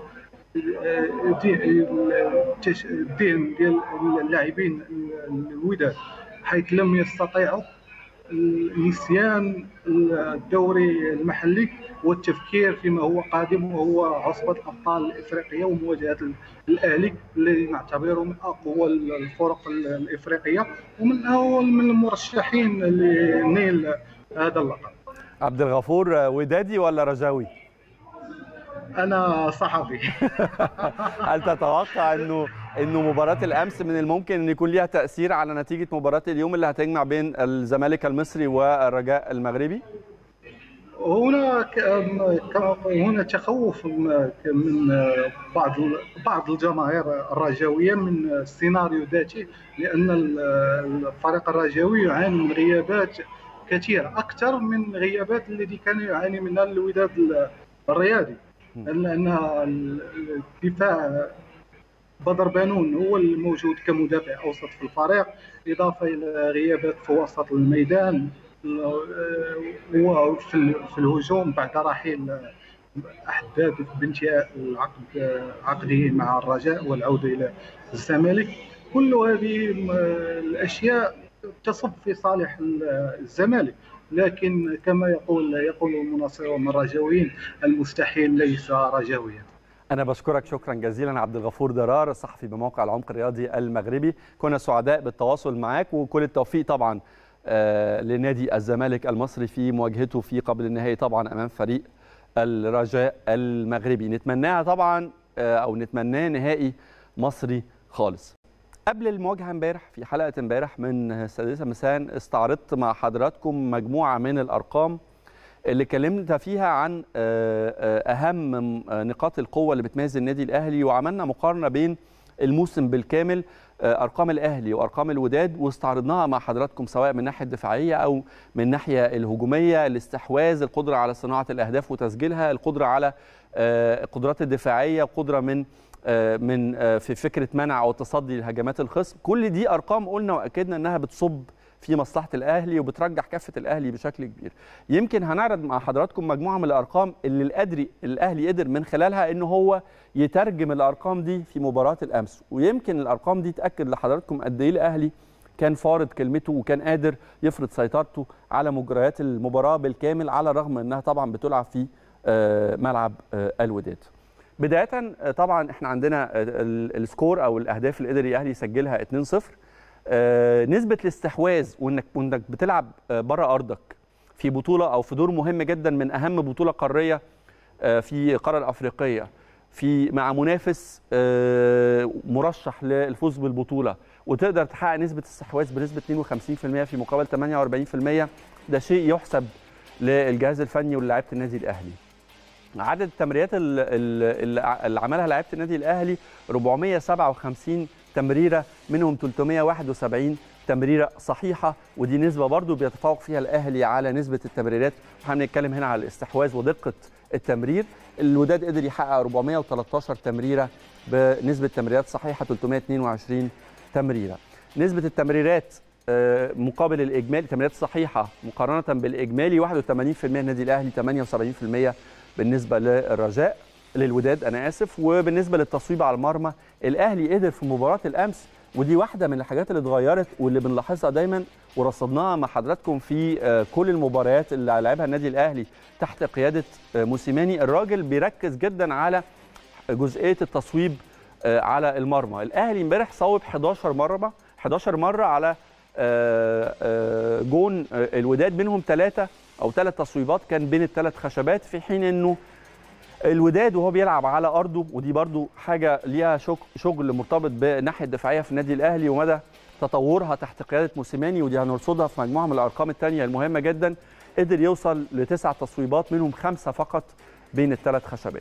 التش- الذهن ديال اللاعبين الوداد حيث لم يستطيعوا نسيان الدوري المحلي والتفكير فيما هو قادم وهو عصبة الأبطال الإفريقية ومواجهة الأهلي الذي نعتبره من أقوى الفرق الإفريقية ومن أول من المرشحين لنيل هذا اللقب عبد الغفور ودادي ولا رجاوي أنا صحفي هل تتوقع انه انه مباراه الامس من الممكن ان يكون ليها تاثير على نتيجه مباراه اليوم اللي هتجمع بين الزمالك المصري والرجاء المغربي هنا ك- هنا تخوف من بعض بعض الجماهير الرجاويه من السيناريو ذاته لان الفريق الرجاوي يعاني من غيابات كثيره اكثر من غيابات التي كان يعاني منها الوداد الرياضي لان الدفاع بدر بانون هو الموجود كمدافع اوسط في الفريق اضافه الى غيابات في وسط الميدان وفي ال- في الهجوم بعد رحيل احداد بانتهاء العقد عقده مع الرجاء والعوده الى الزمالك كل هذه م- الاشياء تصب في صالح ال- الزمالك لكن كما يقول يقول المناصرون الرجاويين المستحيل ليس رجاويا أنا بشكرك شكرا جزيلا عبد الغفور درار الصحفي بموقع العمق الرياضي المغربي كنا سعداء بالتواصل معك وكل التوفيق طبعا آه، لنادي الزمالك المصري في مواجهته في قبل النهائي طبعا أمام فريق الرجاء المغربي نتمناها طبعا آه، أو نتمناه نهائي مصري خالص قبل المواجهة امبارح في حلقة امبارح من السادسة مساء استعرضت مع حضراتكم مجموعة من الأرقام اللي اتكلمت فيها عن آه، آه، اهم آه، نقاط القوه اللي بتميز النادي الاهلي وعملنا مقارنه بين الموسم بالكامل آه، ارقام الاهلي وارقام الوداد واستعرضناها مع حضراتكم سواء من الناحيه الدفاعيه او من الناحيه الهجوميه الاستحواذ القدره على صناعه الاهداف وتسجيلها القدره على آه، القدرات الدفاعيه قدره من آه، من آه، في فكره منع او تصدي لهجمات الخصم كل دي ارقام قلنا واكدنا انها بتصب في مصلحه الاهلي وبترجح كافه الاهلي بشكل كبير يمكن هنعرض مع حضراتكم مجموعه من الارقام اللي القدري الاهلي قدر من خلالها ان هو يترجم الارقام دي في مباراه الامس ويمكن الارقام دي تاكد لحضراتكم قد ايه الاهلي كان فارض كلمته وكان قادر يفرض سيطرته على مجريات المباراه بالكامل على الرغم انها طبعا بتلعب في آه، ملعب آه، الوداد بدايه آه، طبعا احنا عندنا آه، ال- السكور او الاهداف اللي قدر الاهلي يسجلها 2-0 آه، نسبه الاستحواذ وانك وانك بتلعب آه، بره ارضك في بطوله او في دور مهم جدا من اهم بطوله قاريه آه، في القاره الافريقيه في مع منافس آه، مرشح للفوز بالبطوله وتقدر تحقق نسبه استحواذ بنسبه 52% في مقابل 48% ده شيء يحسب للجهاز الفني وللاعيبه النادي الاهلي عدد التمريرات ال- ال- اللي اللي عملها لعيبه النادي الاهلي 457 تمريره منهم 371 تمريره صحيحه ودي نسبه برضو بيتفوق فيها الاهلي على نسبه التمريرات واحنا بنتكلم هنا على الاستحواذ ودقه التمرير الوداد قدر يحقق 413 تمريره بنسبه تمريرات صحيحه 322 تمريره نسبه التمريرات آه، مقابل الاجمالي تمريرات صحيحه مقارنه بالاجمالي 81% النادي الاهلي 78% بالنسبه للرجاء للوداد انا اسف وبالنسبه للتصويب على المرمى الاهلي قدر في مباراه الامس ودي واحده من الحاجات اللي اتغيرت واللي بنلاحظها دايما ورصدناها مع حضراتكم في آه، كل المباريات اللي لعبها النادي الاهلي تحت قياده آه، موسيماني الراجل بيركز جدا على جزئيه التصويب آه، على المرمى الاهلي امبارح صوب 11 مره 11 مره على آه، آه، جون آه، الوداد منهم ثلاثه او ثلاث تصويبات كان بين الثلاث خشبات في حين انه الوداد وهو بيلعب على ارضه ودي برضو حاجه ليها شغ- شغل مرتبط بالناحيه الدفاعيه في النادي الاهلي ومدى تطورها تحت قياده موسيماني ودي هنرصدها في مجموعه من الارقام الثانيه المهمه جدا قدر يوصل لتسع تصويبات منهم خمسه فقط بين الثلاث خشبات.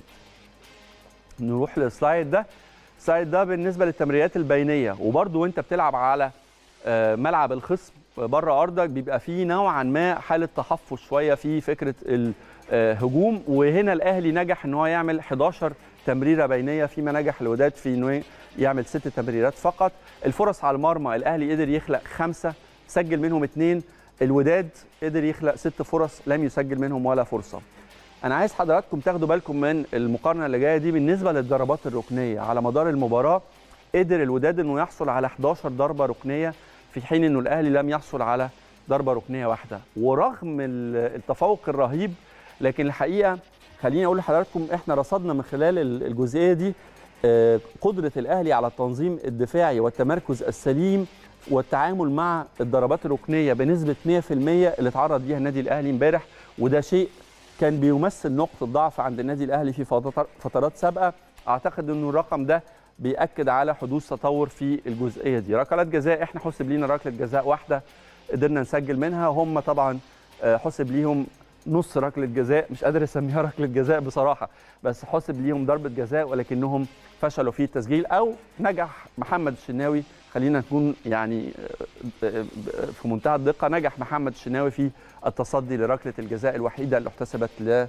نروح للسلايد ده السلايد ده بالنسبه للتمريرات البينيه وبرضو وانت بتلعب على آه، ملعب الخصم بره ارضك بيبقى فيه نوعا ما حاله تحفظ شويه في فكره الهجوم وهنا الاهلي نجح ان هو يعمل 11 تمريره بينيه فيما نجح الوداد في انه يعمل ست تمريرات فقط الفرص على المرمى الاهلي قدر يخلق خمسه سجل منهم اثنين الوداد قدر يخلق ست فرص لم يسجل منهم ولا فرصه انا عايز حضراتكم تاخدوا بالكم من المقارنه اللي جايه دي بالنسبه للضربات الركنيه على مدار المباراه قدر الوداد انه يحصل على 11 ضربه ركنيه في حين انه الاهلي لم يحصل على ضربه ركنيه واحده ورغم ال- التفوق الرهيب لكن الحقيقه خليني اقول لحضراتكم احنا رصدنا من خلال ال- الجزئيه دي آه، قدره الاهلي على التنظيم الدفاعي والتمركز السليم والتعامل مع الضربات الركنيه بنسبه 100% اللي اتعرض ليها النادي الاهلي امبارح وده شيء كان بيمثل نقطه ضعف عند النادي الاهلي في فتر- فترات سابقه اعتقد انه الرقم ده بيأكد على حدوث تطور في الجزئيه دي ركلات جزاء احنا حسب لينا ركله جزاء واحده قدرنا نسجل منها هم طبعا آه، حسب ليهم نص ركله جزاء مش قادر اسميها ركله جزاء بصراحه بس حسب ليهم ضربه جزاء ولكنهم فشلوا في التسجيل او نجح محمد الشناوي خلينا نكون يعني آه، آه، في منتهى الدقه نجح محمد الشناوي في التصدي لركله الجزاء الوحيده اللي احتسبت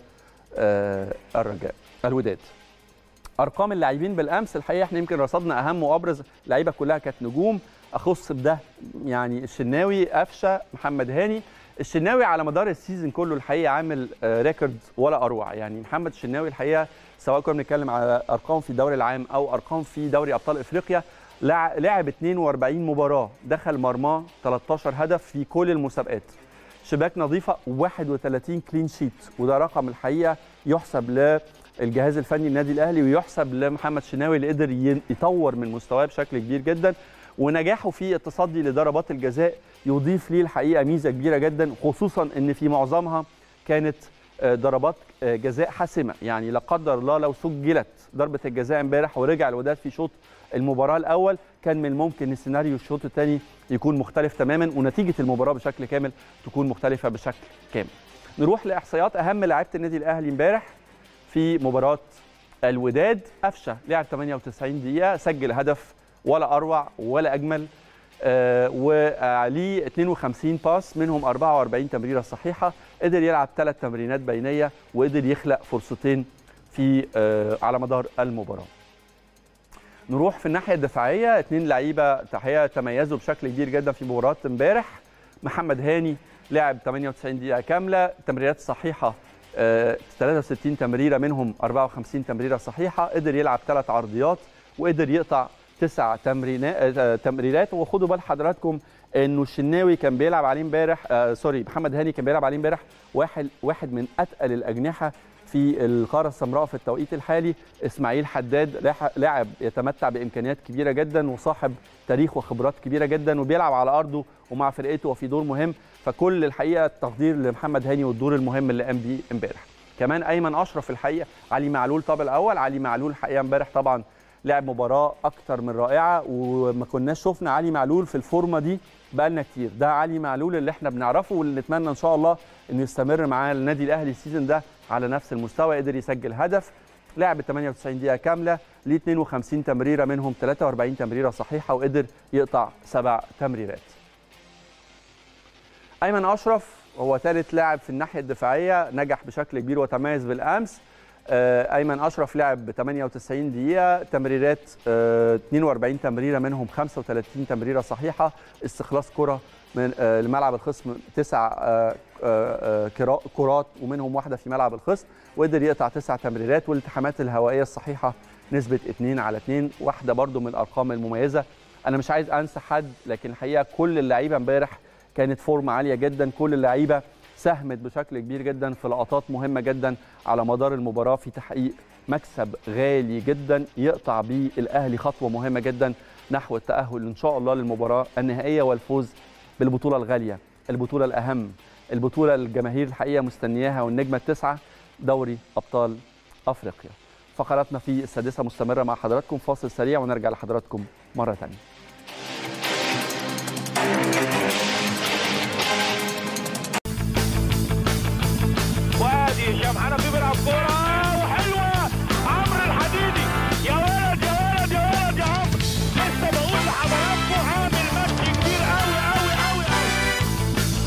للرجاء الوداد ارقام اللاعبين بالامس الحقيقه احنا يمكن رصدنا اهم وابرز لعيبه كلها كانت نجوم اخص بده يعني الشناوي قفشه محمد هاني الشناوي على مدار السيزون كله الحقيقه عامل آه، ريكورد ولا اروع يعني محمد الشناوي الحقيقه سواء كنا بنتكلم على ارقام في الدوري العام او ارقام في دوري ابطال افريقيا لع- لعب 42 مباراه دخل مرماه 13 هدف في كل المسابقات شباك نظيفه 31 كلين شيت وده رقم الحقيقه يحسب للجهاز الفني النادي الاهلي ويحسب لمحمد شناوي اللي قدر ي- يطور من مستواه بشكل كبير جدا ونجاحه في التصدي لضربات الجزاء يضيف ليه الحقيقه ميزه كبيره جدا خصوصا ان في معظمها كانت آه، ضربات آه، جزاء حاسمه يعني لا قدر الله لو سجلت ضربه الجزاء امبارح ورجع الوداد في شوط المباراه الاول كان من الممكن السيناريو الشوط الثاني يكون مختلف تماما ونتيجه المباراه بشكل كامل تكون مختلفه بشكل كامل. نروح لاحصائيات اهم لعيبه النادي الاهلي امبارح في مباراه الوداد قفشه لعب 98 دقيقه سجل هدف ولا اروع ولا اجمل آه وعليه 52 باس منهم 44 تمريره صحيحه قدر يلعب ثلاث تمرينات بينيه وقدر يخلق فرصتين في آه على مدار المباراه نروح في الناحيه الدفاعيه اثنين لعيبه تحيه تميزوا بشكل كبير جدا في مباراه امبارح محمد هاني لعب 98 دقيقه كامله تمريرات صحيحه آه، 63 تمريره منهم 54 تمريره صحيحه قدر يلعب ثلاث عرضيات وقدر يقطع تسع تمرينات آه، تمريرات وخدوا بال حضراتكم انه الشناوي كان بيلعب عليه امبارح آه سوري محمد هاني كان بيلعب عليه امبارح واحد واحد من اتقل الاجنحه في القاره السمراء في التوقيت الحالي اسماعيل حداد لاح- لاعب يتمتع بامكانيات كبيره جدا وصاحب تاريخ وخبرات كبيره جدا وبيلعب على ارضه ومع فرقته وفي دور مهم فكل الحقيقه التقدير لمحمد هاني والدور المهم اللي قام بيه امبارح كمان ايمن اشرف الحقيقه علي معلول طب الاول علي معلول الحقيقه امبارح طبعا لعب مباراه اكتر من رائعه وما كناش شفنا علي معلول في الفورمه دي بقالنا كتير ده علي معلول اللي احنا بنعرفه واللي نتمنى ان شاء الله انه يستمر معاه النادي الاهلي السيزون ده على نفس المستوى قدر يسجل هدف لعب 98 دقيقه كامله ليه 52 تمريره منهم 43 تمريره صحيحه وقدر يقطع سبع تمريرات ايمن اشرف هو ثالث لاعب في الناحيه الدفاعيه نجح بشكل كبير وتميز بالامس آه، ايمن اشرف لعب ب 98 دقيقه تمريرات آه، 42 تمريره منهم 35 تمريره صحيحه استخلاص كره من آه، لملعب الخصم تسع آه، آه، كرا- كرات ومنهم واحده في ملعب الخصم وقدر يقطع تسع تمريرات والالتحامات الهوائيه الصحيحه نسبه 2 على 2 واحده برضو من الارقام المميزه انا مش عايز انسى حد لكن الحقيقه كل اللعيبه امبارح كانت فورمه عاليه جدا كل اللعيبه ساهمت بشكل كبير جدا في لقطات مهمه جدا على مدار المباراه في تحقيق مكسب غالي جدا يقطع بيه الاهلي خطوه مهمه جدا نحو التاهل ان شاء الله للمباراه النهائيه والفوز بالبطوله الغاليه البطوله الاهم البطوله الجماهير الحقيقه مستنياها والنجمه التسعه دوري ابطال افريقيا فقراتنا في السادسه مستمره مع حضراتكم فاصل سريع ونرجع لحضراتكم مره ثانيه وادي هشام حنفي بيلعب كوره وحلوه عمرو الحديدي يا ولد يا ولد يا ولد يا عمرو لسه بقول لحضراتكم عامل ماتش كبير قوي قوي قوي قوي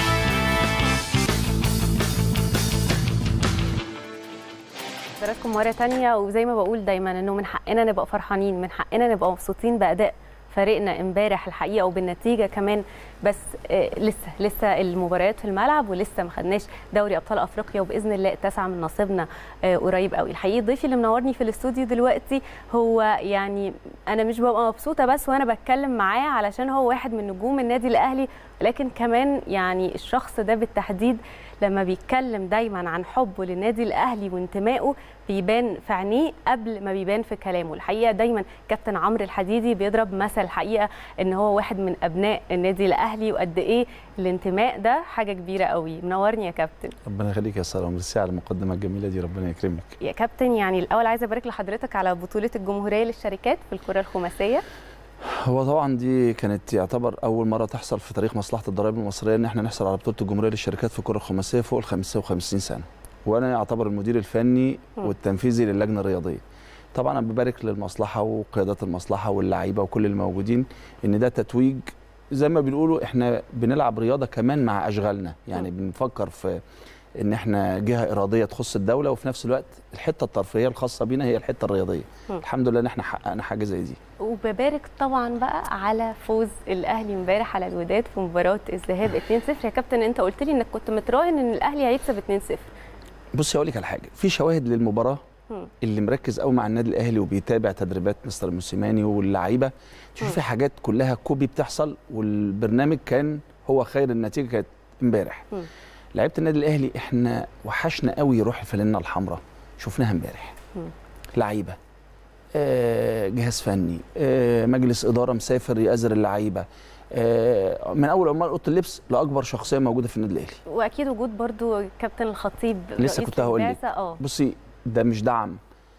حضراتكم مرة تانية وزي ما بقول دايما انه من حقنا نبقى فرحانين من حقنا نبقى مبسوطين بأداء فريقنا امبارح الحقيقة وبالنتيجة كمان بس آه لسه لسه المباريات في الملعب ولسه ما خدناش دوري ابطال افريقيا وباذن الله اتسع من نصيبنا آه قريب قوي الحقيقه ضيفي اللي منورني في الاستوديو دلوقتي هو يعني انا مش ببقى مبسوطه بس وانا بتكلم معاه علشان هو واحد من نجوم النادي الاهلي لكن كمان يعني الشخص ده بالتحديد لما بيتكلم دايما عن حبه للنادي الاهلي وانتمائه بيبان في عينيه قبل ما بيبان في كلامه الحقيقه دايما كابتن عمرو الحديدي بيضرب مثل الحقيقه ان هو واحد من ابناء النادي الاهلي وقد ايه الانتماء ده حاجه كبيره قوي منورني يا كابتن ربنا يخليك يا ساره ميرسي على المقدمه الجميله دي ربنا يكرمك يا كابتن يعني الاول عايزه ابارك لحضرتك على بطوله الجمهوريه للشركات في الكره الخماسيه هو طبعا دي كانت يعتبر اول مره تحصل في تاريخ مصلحه الضرائب المصريه ان احنا نحصل على بطوله الجمهوريه للشركات في الكره الخماسيه فوق ال 55 سنه وانا يعتبر المدير الفني والتنفيذي للجنه الرياضيه طبعا انا ببارك للمصلحه وقيادات المصلحه واللعيبه وكل الموجودين ان ده تتويج زي ما بنقولوا احنا بنلعب رياضه كمان مع اشغالنا يعني بنفكر في ان احنا جهه اراديه تخص الدوله وفي نفس الوقت الحته الترفيهيه الخاصه بينا هي الحته الرياضيه الحمد لله ان احنا حققنا حاجه زي دي وببارك طبعا بقى على فوز الاهلي امبارح على الوداد في مباراه الذهاب 2-0 يا كابتن انت قلت لي انك كنت متراهن ان الاهلي هيكسب 2-0 بصي اقول لك على حاجه في شواهد للمباراه مم. اللي مركز قوي مع النادي الاهلي وبيتابع تدريبات مستر موسيماني واللعيبه تشوف في حاجات كلها كوبي بتحصل والبرنامج كان هو خير النتيجه كانت امبارح مم. لعيبه النادي الاهلي احنا وحشنا قوي روح الفانلة الحمراء شفناها امبارح مم. لعيبه آه، جهاز فني آه، مجلس اداره مسافر يأزر اللعيبه آه، من اول عمال اوضه اللبس لاكبر شخصيه موجوده في النادي الاهلي واكيد وجود برضو كابتن الخطيب لسه رئيس كنت هقول لك. البعثة، اه بصي ده مش دعم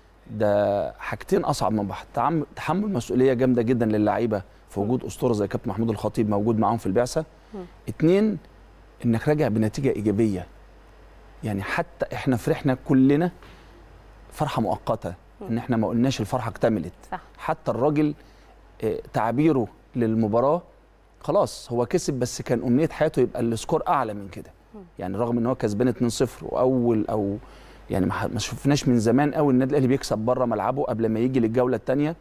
ده حاجتين اصعب من بعض تعم- تحمل مسؤوليه جامده جدا للعيبه في وجود اسطوره زي كابتن محمود الخطيب موجود معاهم في البعثه مم. اتنين انك راجع بنتيجه ايجابيه يعني حتى احنا فرحنا كلنا فرحه مؤقته ان احنا ما قلناش الفرحه اكتملت صح حتى الراجل آه، تعبيره للمباراه خلاص هو كسب بس كان امنيه حياته يبقى السكور اعلى من كده يعني رغم ان هو كسبان 2-0 واول او يعني ما ح- ما شفناش من زمان قوي النادي الاهلي بيكسب بره ملعبه قبل ما يجي للجوله الثانيه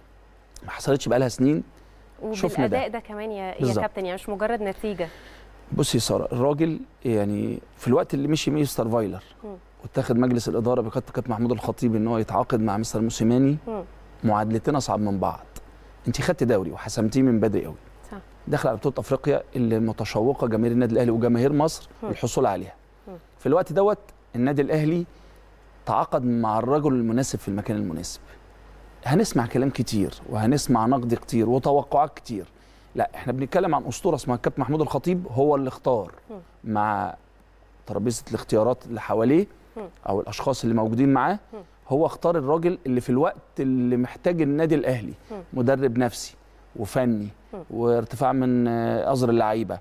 ما حصلتش بقالها سنين شفنا ده. وبالاداء ده كمان يا, يا بالظبط. كابتن يعني مش مجرد نتيجه بصي يا ساره الراجل يعني في الوقت اللي مشي مستر فايلر مم. واتخذ مجلس الاداره بقياده كابتن محمود الخطيب ان هو يتعاقد مع مستر موسيماني مم. معادلتين اصعب من بعض انت خدت دوري وحسمتيه من بدري قوي صح داخل على بطوله افريقيا اللي متشوقه جماهير النادي الاهلي وجماهير مصر مم. الحصول عليها مم. في الوقت دوت النادي الاهلي تعاقد مع الرجل المناسب في المكان المناسب هنسمع كلام كتير وهنسمع نقد كتير وتوقعات كتير لا احنا بنتكلم عن اسطوره اسمها الكابتن محمود الخطيب هو اللي اختار مم. مع ترابيزه الاختيارات اللي حواليه مم. او الاشخاص اللي موجودين معاه مم. هو اختار الراجل اللي في الوقت اللي محتاج النادي الاهلي مم. مدرب نفسي وفني مم. وارتفاع من آه، ازر اللعيبه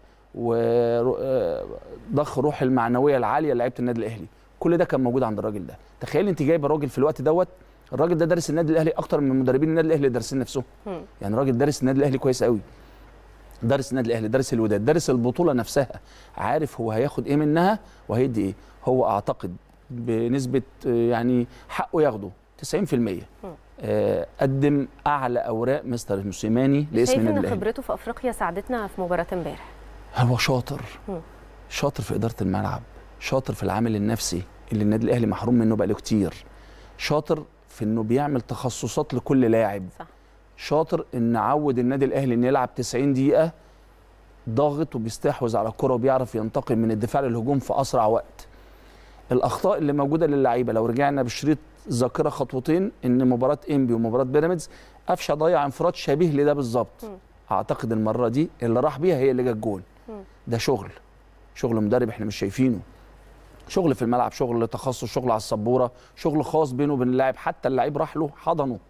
وضخ روح المعنويه العاليه لعيبه النادي الاهلي كل ده كان موجود عند الراجل ده تخيل انت جايب الراجل في الوقت دوت الراجل ده دارس النادي الاهلي اكتر من مدربين النادي الاهلي دارسين نفسهم مم. يعني راجل دارس النادي الاهلي كويس قوي دارس النادي الاهلي دارس الوداد دارس البطوله نفسها عارف هو هياخد ايه منها وهيدي ايه هو اعتقد بنسبه آه، يعني حقه ياخده 90% آه، قدم اعلى اوراق مستر موسيماني لاسم شايف النادي ان الاهلي خبرته في افريقيا ساعدتنا في مباراه امبارح هو شاطر مم. شاطر في اداره الملعب شاطر في العامل النفسي اللي النادي الاهلي محروم منه بقاله كتير شاطر في انه بيعمل تخصصات لكل لاعب صح شاطر ان عود النادي الاهلي ان يلعب 90 دقيقه ضاغط وبيستحوذ على الكره وبيعرف ينتقل من الدفاع للهجوم في اسرع وقت الاخطاء اللي موجوده للعيبه لو رجعنا بشريط ذاكره خطوتين ان مباراه انبي ومباراه بيراميدز قفشه ضيع انفراد شبيه لده بالظبط مم. اعتقد المره دي اللي راح بيها هي اللي جت جول مم. ده شغل شغل مدرب احنا مش شايفينه شغل في الملعب شغل تخصص شغل على السبوره شغل خاص بينه وبين اللاعب حتى اللعيب راح له حضنه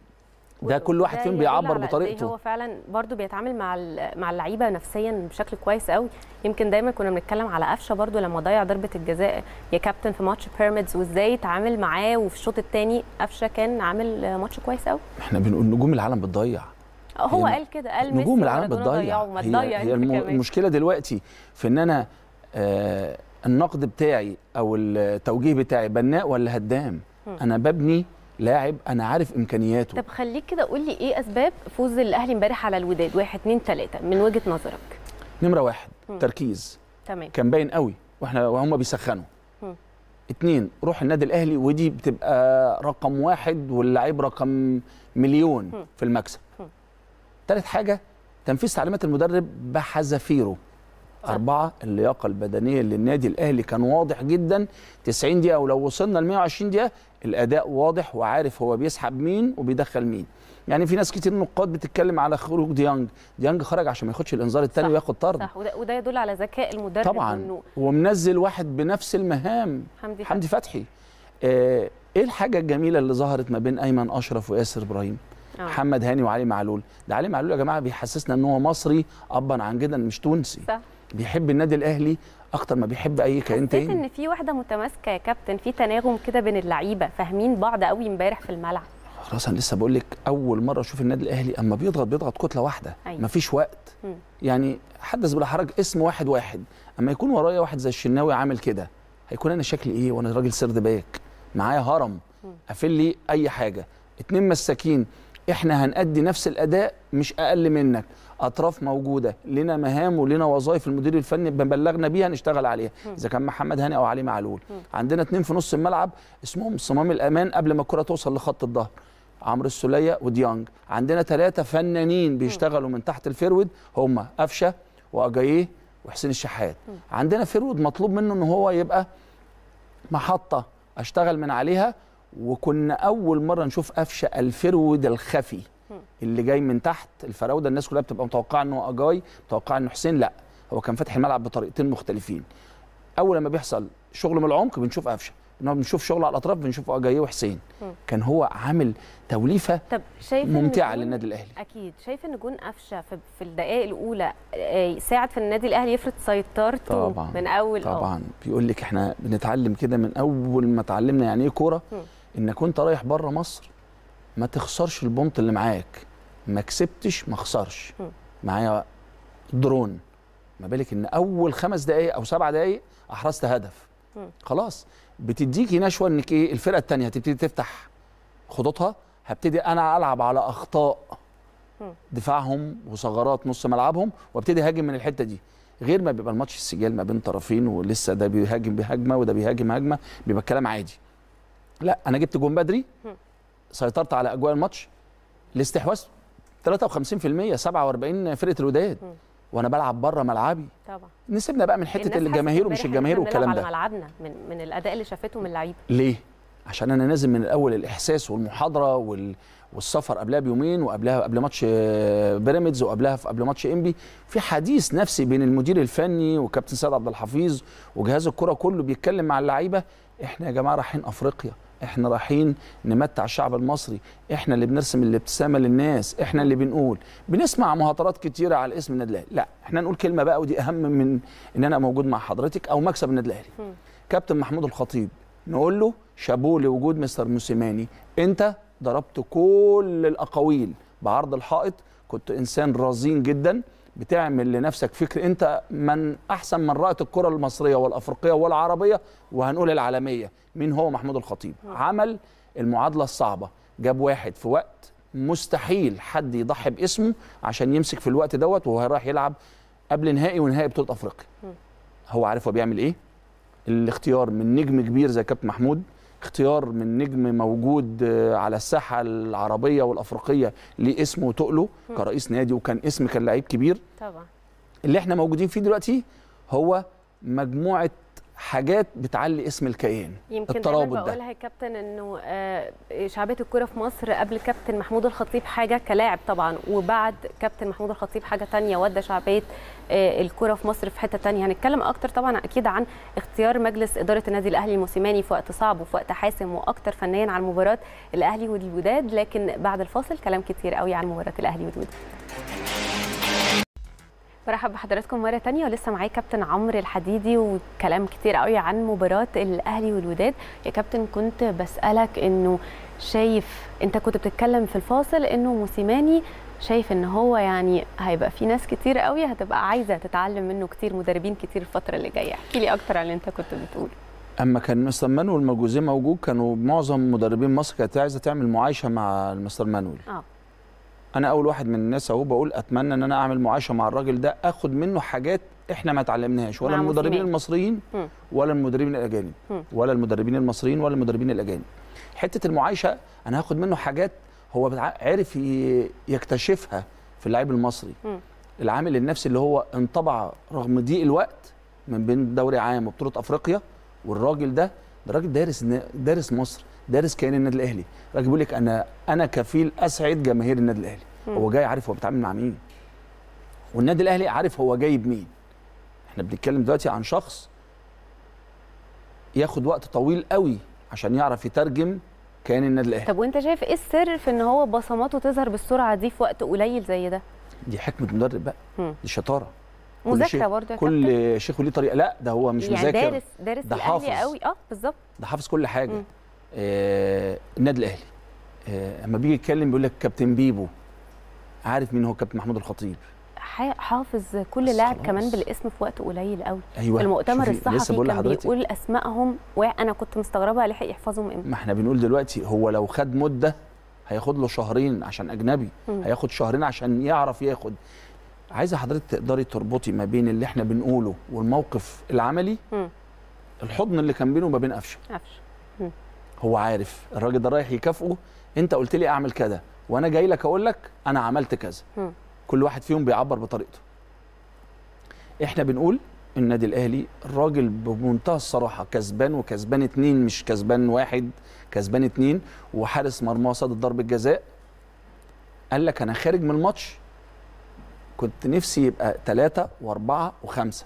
ده كل واحد ده فيهم يدل بيعبر على قد إيه بطريقته هو فعلا برضو بيتعامل مع ال- مع اللعيبه نفسيا بشكل كويس قوي يمكن دايما كنا بنتكلم على قفشه برضو لما ضيع ضربه الجزاء يا كابتن في ماتش بيراميدز وازاي اتعامل معاه وفي الشوط الثاني قفشه كان عامل ماتش كويس قوي احنا بنقول نجوم العالم بتضيع هو هي- قال كده قال ميسي نجوم العالم ومارادونا بتضيع ضيعوا، ما هي, تضيع هي انت الم... كمان. المشكله دلوقتي في ان انا آه النقد بتاعي او التوجيه بتاعي بناء ولا هدام انا ببني لاعب انا عارف امكانياته طب خليك كده قول لي ايه اسباب فوز الاهلي امبارح على الوداد واحد اتنين تلاته من وجهه نظرك نمره واحد تركيز تمام كان باين قوي واحنا وهم بيسخنوا مم. اتنين روح النادي الاهلي ودي بتبقى رقم واحد واللعيب رقم مليون مم. في المكسب مم. تالت حاجه تنفيذ تعليمات المدرب بحذافيره صح. أربعة اللياقة البدنية للنادي الأهلي كان واضح جدا 90 دقيقة ولو وصلنا ل 120 دقيقة الأداء واضح وعارف هو بيسحب مين وبيدخل مين يعني في ناس كتير نقاد بتتكلم على خروج ديانج ديانج خرج عشان ما ياخدش الإنذار الثاني صح. وياخد طرد صح وده, وده يدل على ذكاء المدرب طبعا وإنه ومنزل واحد بنفس المهام حمدي حمدي فتحي آه، ايه الحاجه الجميله اللي ظهرت ما بين ايمن اشرف وياسر ابراهيم آه. محمد هاني وعلي معلول ده علي معلول يا جماعه بيحسسنا ان هو مصري ابا عن جدا مش تونسي صح بيحب النادي الاهلي اكتر ما بيحب اي كيان حسيت تاني ان في واحده متماسكه يا كابتن في تناغم كده بين اللعيبه فاهمين بعض قوي امبارح في الملعب خلاص انا لسه بقول لك اول مره اشوف النادي الاهلي اما بيضغط بيضغط كتله واحده أيوة. مفيش وقت مم. يعني حدث بلا حرج اسم واحد واحد اما يكون ورايا واحد زي الشناوي عامل كده هيكون انا شكلي ايه وانا راجل سرد باك معايا هرم قافل لي اي حاجه اتنين مساكين احنا هنأدي نفس الاداء مش اقل منك اطراف موجوده لنا مهام ولنا وظائف المدير الفني بلغنا بيها نشتغل عليها اذا كان محمد هاني او علي معلول عندنا اتنين في نص الملعب اسمهم صمام الامان قبل ما الكره توصل لخط الظهر عمرو السوليه وديانج عندنا ثلاثه فنانين بيشتغلوا من تحت الفيرود هم قفشه واجاييه وحسين الشحات عندنا فيرود مطلوب منه ان هو يبقى محطه اشتغل من عليها وكنا اول مره نشوف قفشه الفرود الخفي اللي جاي من تحت الفراوده الناس كلها بتبقى متوقعه ان هو اجاي متوقعه انه حسين لا هو كان فاتح الملعب بطريقتين مختلفين اول لما بيحصل شغل من العمق بنشوف قفشه انما بنشوف شغل على الاطراف بنشوف اجاي وحسين كان هو عامل توليفه طب شايف إن ممتعه جون- للنادي الاهلي اكيد شايف ان جون قفشه في, في الدقائق الاولى آه، يساعد في النادي الاهلي يفرض سيطرته طبعا من اول آه. طبعا بيقول لك احنا بنتعلم كده من اول ما اتعلمنا يعني ايه كوره مم. انك وانت رايح بره مصر ما تخسرش البونت اللي معاك ما كسبتش ما خسرش مم. معايا درون ما بالك ان اول خمس دقائق او سبع دقائق احرزت هدف مم. خلاص بتديكي نشوه انك ايه الفرقه الثانيه هتبتدي تفتح خطوطها هبتدي انا العب على اخطاء مم. دفاعهم وثغرات نص ملعبهم وابتدي اهاجم من الحته دي غير ما بيبقى الماتش السجال ما بين طرفين ولسه ده بيهاجم بهجمه وده بيهاجم هجمه بيبقى الكلام عادي لا انا جبت جون بدري مم. سيطرت على اجواء الماتش الاستحواذ 53% 47 فرقه الوداد مم. وانا بلعب بره ملعبي طبعا نسيبنا بقى من حته الناس الجماهير حست ومش امبارح إن الجماهير إحنا بنلعب والكلام على ده ملعبنا من من الاداء اللي شافته من اللعيبه ليه؟ عشان انا نازل من الاول الاحساس والمحاضره وال... والسفر قبلها بيومين وقبلها قبل ماتش آه، بيراميدز وقبلها في- قبل ماتش انبي في حديث نفسي بين المدير الفني وكابتن سيد عبد الحفيظ وجهاز الكره كله بيتكلم مع اللعيبه احنا يا جماعه رايحين افريقيا احنا رايحين نمتع الشعب المصري احنا اللي بنرسم الابتسامه للناس احنا اللي بنقول بنسمع مهاترات كتيره على اسم النادي الاهلي لا احنا نقول كلمه بقى ودي اهم من ان انا موجود مع حضرتك او مكسب النادي الاهلي مم. كابتن محمود الخطيب نقول له شابوه لوجود مستر موسيماني انت ضربت كل الاقاويل بعرض الحائط كنت انسان رزين جدا بتعمل لنفسك فكر انت من احسن من رأت الكره المصريه والافريقيه والعربيه وهنقول العالميه مين هو محمود الخطيب عمل المعادله الصعبه جاب واحد في وقت مستحيل حد يضحي باسمه عشان يمسك في الوقت دوت وهو رايح يلعب قبل نهائي ونهائي بطوله افريقيا هو عارف هو بيعمل ايه الاختيار من نجم كبير زي كابتن محمود اختيار من نجم موجود آه، على الساحه العربيه والافريقيه ليه اسمه وتقله كرئيس نادي وكان اسم كان لعيب كبير طبعا اللي احنا موجودين فيه دلوقتي هو مجموعه حاجات بتعلي اسم الكيان يمكن دايما الترابط ده بقولها يا كابتن انه آه، شعبيه الكره في مصر قبل كابتن محمود الخطيب حاجه كلاعب طبعا وبعد كابتن محمود الخطيب حاجه تانية ودى شعبيه آه، الكره في مصر في حته تانية هنتكلم اكتر طبعا اكيد عن اختيار مجلس اداره النادي الاهلي الموسيماني في وقت صعب وفي وقت حاسم واكتر فنيا عن مباراه الاهلي والوداد لكن بعد الفاصل كلام كتير قوي عن مباراه الاهلي والوداد برحب بحضراتكم مرة تانية ولسه معايا كابتن عمرو الحديدي وكلام كتير قوي عن مباراة الأهلي والوداد يا كابتن كنت بسألك إنه شايف أنت كنت بتتكلم في الفاصل إنه موسيماني شايف إن هو يعني هيبقى في ناس كتير قوي هتبقى عايزة تتعلم منه كتير مدربين كتير الفترة اللي جاية احكي لي أكتر عن اللي أنت كنت بتقوله اما كان مستر مانويل موجودين موجود كانوا معظم مدربين مصر كانت عايزه تعمل معايشه مع المستر مانويل اه انا اول واحد من الناس اهو بقول اتمنى ان انا اعمل معايشه مع الراجل ده اخد منه حاجات احنا ما اتعلمناهاش ولا مع المدربين موسيماني. المصريين مم. ولا المدربين الاجانب مم. ولا المدربين المصريين ولا المدربين الاجانب حته المعايشه انا هاخد منه حاجات هو بتع- عرف ي- يكتشفها في اللاعب المصري مم. العامل النفسي اللي هو انطبع رغم ضيق الوقت من بين دوري عام وبطوله افريقيا والراجل ده ده راجل دارس دارس مصر دارس كيان النادي الاهلي راجل بيقول لك انا انا كفيل اسعد جماهير النادي الاهلي هو جاي عارف هو بيتعامل مع مين والنادي الاهلي عارف هو جايب مين احنا بنتكلم دلوقتي عن شخص ياخد وقت طويل قوي عشان يعرف يترجم كيان النادي الاهلي طب وأنت شايف إيه السر في إن هو بصماته تظهر بالسرعة دي في وقت قليل زي ده؟ دي حكمه مدرب بقى مم. دي شطاره كل مذاكرة شيء- برضه يا كابتن كل شيخ وليه طريقه لا ده هو مش يعني مذاكر دارس دارس ده الأهلي حافظ. قوي اه بالظبط ده حافظ كل حاجه مم. آه النادي الاهلي آه اما بيجي يتكلم بيقول لك كابتن بيبو عارف مين هو كابتن محمود الخطيب ح- حافظ كل بس لاعب خلاص. كمان بالاسم في وقت قليل قوي ايوه في المؤتمر شوفي، لسه الصحفي بقول كان لحضرتك بيقول اسمائهم وانا كنت مستغربه لحق يحفظهم امتى ما احنا بنقول دلوقتي هو لو خد مده هياخد له شهرين عشان اجنبي مم. هياخد شهرين عشان يعرف ياخد عايزه حضرتك تقدري تربطي ما بين اللي احنا بنقوله والموقف العملي مم. الحضن اللي كان بينه وما بين قفشه عفش هو عارف الراجل ده رايح يكافئه انت قلت لي اعمل كذا وانا جاي لك اقول لك انا عملت كذا مم. كل واحد فيهم بيعبر بطريقته احنا بنقول النادي الاهلي الراجل بمنتهى الصراحه كسبان وكسبان اتنين مش كسبان واحد كسبان اتنين وحارس مرمى صاد ضربه جزاء قال لك انا خارج من الماتش كنت نفسي يبقى ثلاثة وأربعة وخمسة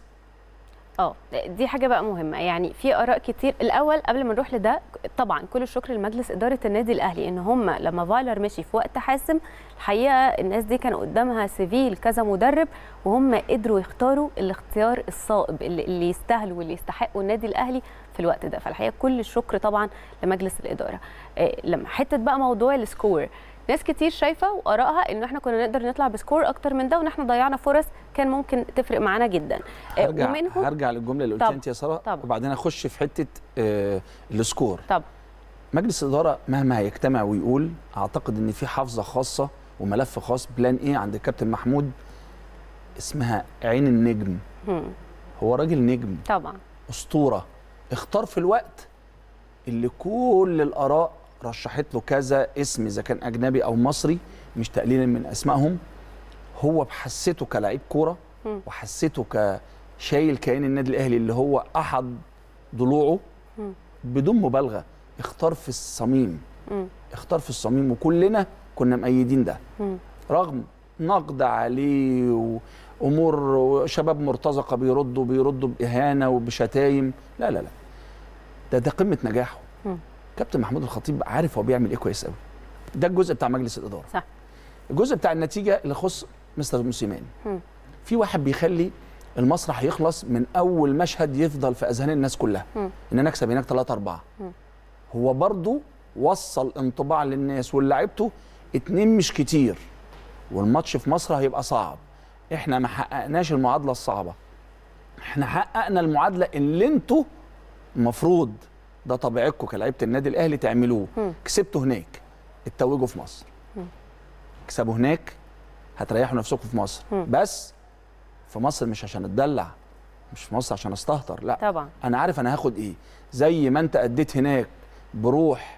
اه دي حاجه بقى مهمه يعني في اراء كتير الاول قبل ما نروح لده طبعا كل الشكر لمجلس اداره النادي الاهلي ان هم لما فايلر مشي في وقت حاسم الحقيقه الناس دي كان قدامها سيفيل كذا مدرب وهم قدروا يختاروا الاختيار الصائب اللي, اللي يستاهلوا واللي يستحقوا النادي الاهلي في الوقت ده فالحقيقه كل الشكر طبعا لمجلس الاداره آه، لما حته بقى موضوع السكور ناس كتير شايفه وارائها ان احنا كنا نقدر نطلع بسكور اكتر من ده وان احنا ضيعنا فرص كان ممكن تفرق معانا جدا آه، هرجع ومنهم هرجع للجملة اللي قلتها طب- انت يا سارة طب. وبعدين اخش في حتة آه السكور طب مجلس الاداره مهما هيجتمع ويقول اعتقد ان في حافظه خاصه وملف خاص بلان ايه عند الكابتن محمود اسمها عين النجم هم، هو راجل نجم طبعا اسطوره اختار في الوقت اللي كل الاراء رشحت له كذا اسم اذا كان اجنبي او مصري مش تقليلا من اسمائهم هو بحسيته كلاعب كوره مم. وحسيته كشايل كيان النادي الاهلي اللي هو احد ضلوعه مم. بدون مبالغه اختار في الصميم مم. اختار في الصميم وكلنا كنا مأيدين ده مم. رغم نقد عليه وامور شباب مرتزقه بيردوا بيردوا باهانه وبشتايم لا لا لا ده ده قمه نجاحه مم. كابتن محمود الخطيب عارف هو بيعمل ايه كويس قوي ده الجزء بتاع مجلس الاداره صح. الجزء بتاع النتيجه اللي يخص مستر موسيماني مم. في واحد بيخلي المسرح يخلص من اول مشهد يفضل في اذهان الناس كلها مم. ان انا اكسب هناك 3 4 مم. هو برضو وصل انطباع للناس ولاعيبته اتنين مش كتير والماتش في مصر هيبقى صعب احنا ما حققناش المعادله الصعبه احنا حققنا المعادله اللي انتوا المفروض ده طبيعتكم كلاعيبه النادي الاهلي تعملوه مم. كسبتوا هناك اتوجوا في مصر مم. اكسبوا هناك هتريحوا نفسكم في مصر مم. بس في مصر مش عشان اتدلع مش في مصر عشان استهتر لا طبعا انا عارف انا هاخد ايه زي ما انت اديت هناك بروح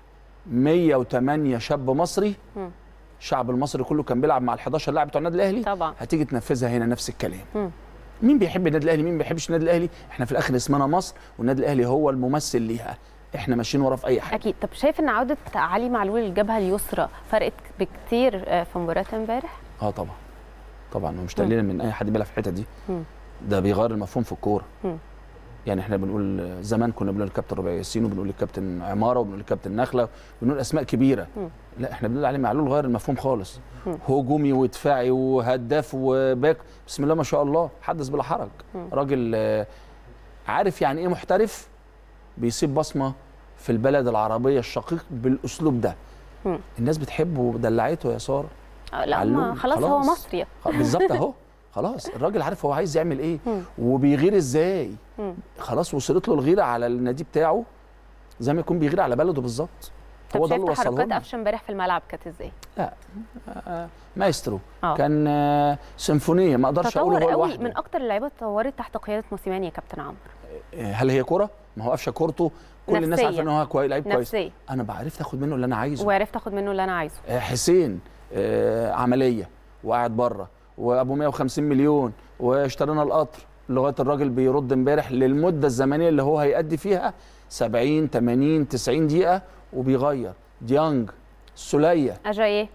108 شاب مصري مم. الشعب المصري كله كان بيلعب مع ال 11 لاعب بتوع النادي الاهلي طبعا هتيجي تنفذها هنا نفس الكلام مم. مين بيحب النادي الاهلي مين ما بيحبش النادي الاهلي احنا في الاخر اسمنا مصر والنادي الاهلي هو الممثل ليها احنا ماشيين وراه في اي حاجه اكيد طب شايف ان عوده علي معلول للجبهه اليسرى فرقت بكتير آه، في مباراه امبارح اه طبعا طبعا ومش تقليلا من اي حد بيلعب في الحته دي مم. ده بيغير المفهوم في الكوره مم. يعني احنا بنقول زمان كنا بنقول الكابتن ربيع ياسين وبنقول الكابتن عماره وبنقول الكابتن نخله بنقول اسماء كبيره مم. لا احنا بنقول علي معلول غير المفهوم خالص مم. هجومي ودفاعي وهداف وباك بسم الله ما شاء الله حدث بلا حرج مم. راجل آه، عارف يعني ايه محترف بيسيب بصمه في البلد العربيه الشقيق بالاسلوب ده مم. الناس بتحبه ودلعته يا ساره آه، لا ما علوم، خلاص هو خلاص. مصري خ- بالظبط اهو خلاص الراجل عارف هو عايز يعمل ايه مم. وبيغير ازاي مم. خلاص وصلت له الغيره على النادي بتاعه زي ما يكون بيغير على بلده بالظبط طب هو ده شايف اللي وصله تحركات لنا. قفشه امبارح في الملعب كانت ازاي؟ آه، مايسترو اه كان آه، سيمفونيه ما اقدرش اقول تطور هو قوي لوحده من اكتر اللعيبه اتطورت تحت قياده موسيماني يا كابتن عمرو آه، هل هي كره ما هو قفشه كورته كل الناس نفسية. عارفه ان هو كويس لعيب كويس نفسيه انا بعرف اخد منه اللي انا عايزه وعرفت اخد منه اللي انا عايزه آه، حسين آه، عمليه وقاعد بره وابو 150 مليون واشترينا القطر لغايه الراجل بيرد امبارح للمده الزمنيه اللي هو هيأدي فيها 70 80 90 دقيقه وبيغير ديانج سوليه اجاييه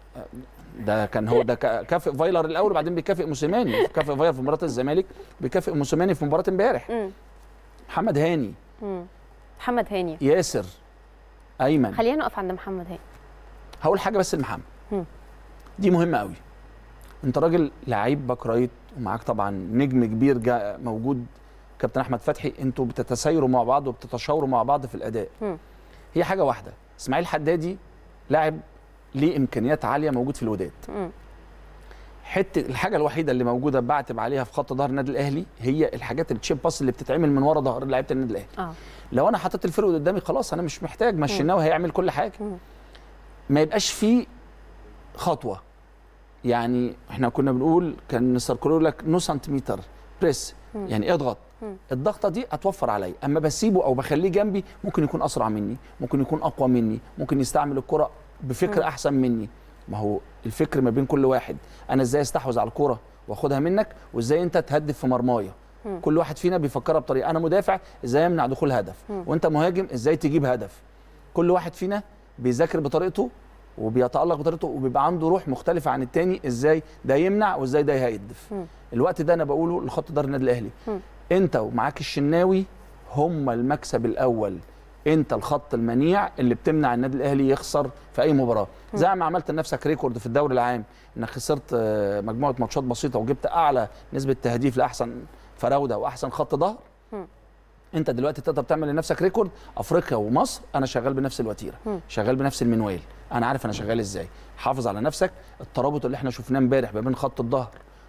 ده كان هو ده كا- كافئ فايلر الاول وبعدين بيكافئ موسيماني كافئ فايلر في مباراه الزمالك بيكافئ موسيماني في مباراه امبارح مم. محمد هاني مم. محمد هاني ياسر ايمن خلينا نقف عند محمد هاني هقول حاجه بس لمحمد مم. دي مهمه قوي انت راجل لعيب باك رايت ومعاك طبعا نجم كبير جا موجود كابتن احمد فتحي انتوا بتتسايروا مع بعض وبتتشاوروا مع بعض في الاداء مم. هي حاجه واحده اسماعيل حدادي لاعب ليه امكانيات عاليه موجود في الوداد مم. حته الحاجه الوحيده اللي موجوده بعتب عليها في خط ظهر النادي الاهلي هي الحاجات التشيب باس اللي بتتعمل من ورا ظهر لعيبه النادي الاهلي اه لو انا حطيت الفرق قدامي خلاص انا مش محتاج ما الشناوي هيعمل كل حاجه مم. ما يبقاش فيه خطوه يعني احنا كنا بنقول كان ساركولو يقول لك نو سنتيمتر بريس مم. يعني اضغط مم. الضغطه دي هتوفر عليا اما بسيبه او بخليه جنبي ممكن يكون اسرع مني ممكن يكون اقوى مني ممكن يستعمل الكره بفكر مم. احسن مني ما هو الفكر ما بين كل واحد انا ازاي استحوذ على الكره واخدها منك وازاي انت تهدف في مرمايا مم. كل واحد فينا بيفكرها بطريقه انا مدافع ازاي امنع دخول هدف مم. وانت مهاجم ازاي تجيب هدف كل واحد فينا بيذاكر بطريقته وبيتالق بطريقته وبيبقى عنده روح مختلفه عن التاني ازاي ده يمنع وازاي ده يهدف مم. الوقت ده انا بقوله لخط دار النادي الاهلي مم. انت ومعاك الشناوي هم المكسب الاول انت الخط المنيع اللي بتمنع النادي الاهلي يخسر في اي مباراه زي ما عملت لنفسك ريكورد في الدوري العام انك خسرت آه، مجموعه ماتشات بسيطه وجبت اعلى نسبه تهديف لاحسن فراوده واحسن خط ظهر مم. انت دلوقتي تقدر تعمل لنفسك ريكورد افريقيا ومصر انا شغال بنفس الوتيره مم. شغال بنفس المنوال انا عارف انا شغال ازاي حافظ على نفسك الترابط اللي احنا شفناه امبارح ما بين خط الظهر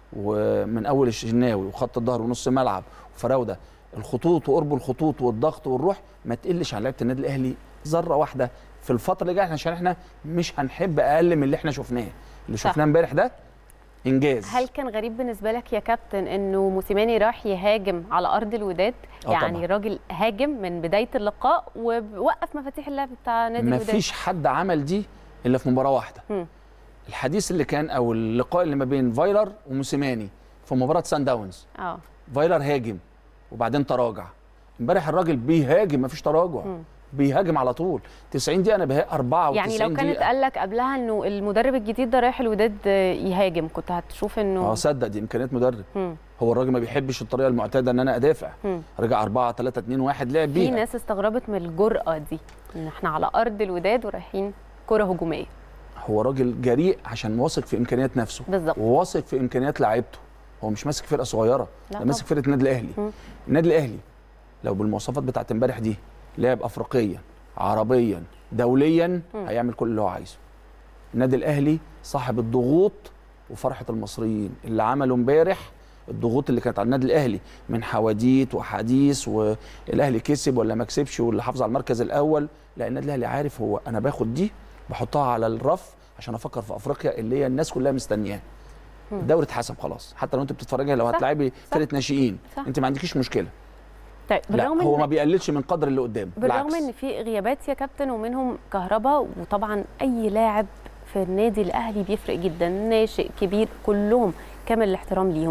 ومن اول الشناوي وخط الظهر ونص ملعب وفراوده الخطوط وقرب الخطوط والضغط والروح ما تقلش عن لعيبه النادي الاهلي ذره واحده في الفتره اللي جايه عشان احنا مش هنحب اقل من اللي احنا شفناه اللي صح. شفناه امبارح ده انجاز هل كان غريب بالنسبه لك يا كابتن انه موسيماني راح يهاجم على ارض الوداد آه يعني طبعاً. راجل هاجم من بدايه اللقاء ووقف مفاتيح اللعب بتاع نادي ما الوداد فيش حد عمل دي الا في مباراه واحده مم. الحديث اللي كان او اللقاء اللي ما بين فايلر وموسيماني في مباراه سان داونز اه فايلر هاجم وبعدين تراجع امبارح الراجل بيهاجم مفيش تراجع مم. بيهاجم على طول 90 دقيقه انا بها 94 يعني لو كانت دقيقه قال لك قبلها انه المدرب الجديد ده رايح الوداد آه، يهاجم كنت هتشوف انه اه صدق دي امكانيات مدرب مم. هو الراجل ما بيحبش الطريقه المعتاده ان انا ادافع مم. رجع 4 3 2 1 لعب في بيها ناس استغربت من الجرأة دي ان احنا على ارض الوداد ورايحين كرة هجومية هو راجل جريء عشان واثق في امكانيات نفسه بالظبط وواثق في امكانيات لعيبته هو مش ماسك فرقه صغيره لا ده ماسك فرقه النادي الاهلي مم. النادي الاهلي لو بالمواصفات بتاعت امبارح دي لعب افريقيا عربيا دوليا مم. هيعمل كل اللي هو عايزه النادي الاهلي صاحب الضغوط وفرحه المصريين اللي عملوا امبارح الضغوط اللي كانت على النادي الاهلي من حواديت وحديث والاهلي كسب ولا ما كسبش واللي حافظ على المركز الاول لا النادي الاهلي عارف هو انا باخد دي بحطها على الرف عشان افكر في افريقيا اللي هي الناس كلها مستنياها مم. الدوري اتحسب خلاص حتى لو انت بتتفرجي لو صح، هتلعبي صح. فرقه ناشئين صح. انت ما عندكيش مشكله طيب لا بالرغم هو ان ما بيقللش من قدر اللي قدامه بالرغم بالعكس ان في غيابات يا كابتن ومنهم كهربا وطبعا اي لاعب في النادي الاهلي بيفرق جدا ناشئ كبير كلهم كامل الاحترام ليهم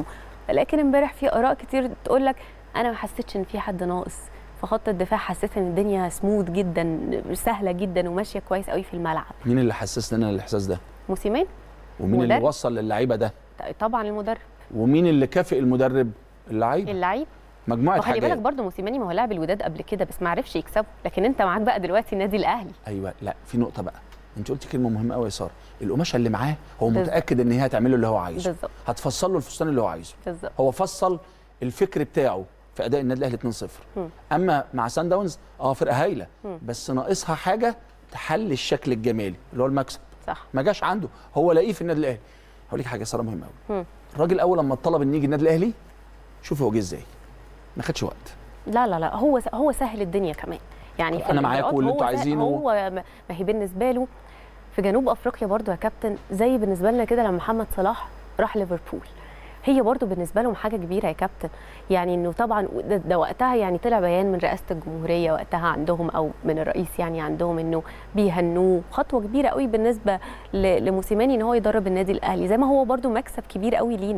لكن امبارح في اراء كتير تقول لك انا ما حسيتش ان في حد ناقص في خط الدفاع حسيت ان الدنيا سموث جدا سهله جدا وماشيه كويس قوي في الملعب مين اللي حسس لنا الاحساس ده موسيماني ومين اللي مدرب. وصل للعيبه ده طبعا المدرب ومين اللي كافئ المدرب اللعيبه اللعيب مجموعه وخلي بالك حاجات برضو موسيماني ما هو لاعب الوداد قبل كده بس ما عرفش يكسبه لكن انت معاك بقى دلوقتي النادي الاهلي ايوه لا في نقطه بقى انت قلت كلمه مهمه قوي يا ساره القماشه اللي معاه هو بالظبط. متاكد ان هي هتعمل له اللي هو عايزه بالظبط هتفصل له الفستان اللي هو عايزه بالظبط هو فصل الفكر بتاعه في اداء النادي الاهلي 2-0 مم. اما مع سان داونز اه فرقه هايله مم. بس ناقصها حاجه تحل الشكل الجمالي اللي هو المكسب صح ما جاش عنده هو لاقيه في النادي الاهلي هقول لك حاجه يا ساره مهمه قوي مم. الراجل اول لما اتطلب ان يجي النادي الاهلي شوف هو جه ازاي ما خدش وقت لا لا لا هو هو سهل الدنيا كمان يعني في أنا معاك الإجراءات واللي هو أنتوا سهل- عايزينه. هو ما ما هي بالنسبه له في جنوب افريقيا برضو يا كابتن زي بالنسبه لنا كده لما محمد صلاح راح ليفربول هي برضو بالنسبه لهم حاجه كبيره يا كابتن يعني انه طبعا ده, ده وقتها يعني طلع بيان من رئاسه الجمهوريه وقتها عندهم او من الرئيس يعني عندهم انه بيهنوه خطوه كبيره قوي بالنسبه ل- لموسيماني ان هو يدرب النادي الاهلي زي ما هو برضو مكسب كبير قوي لينا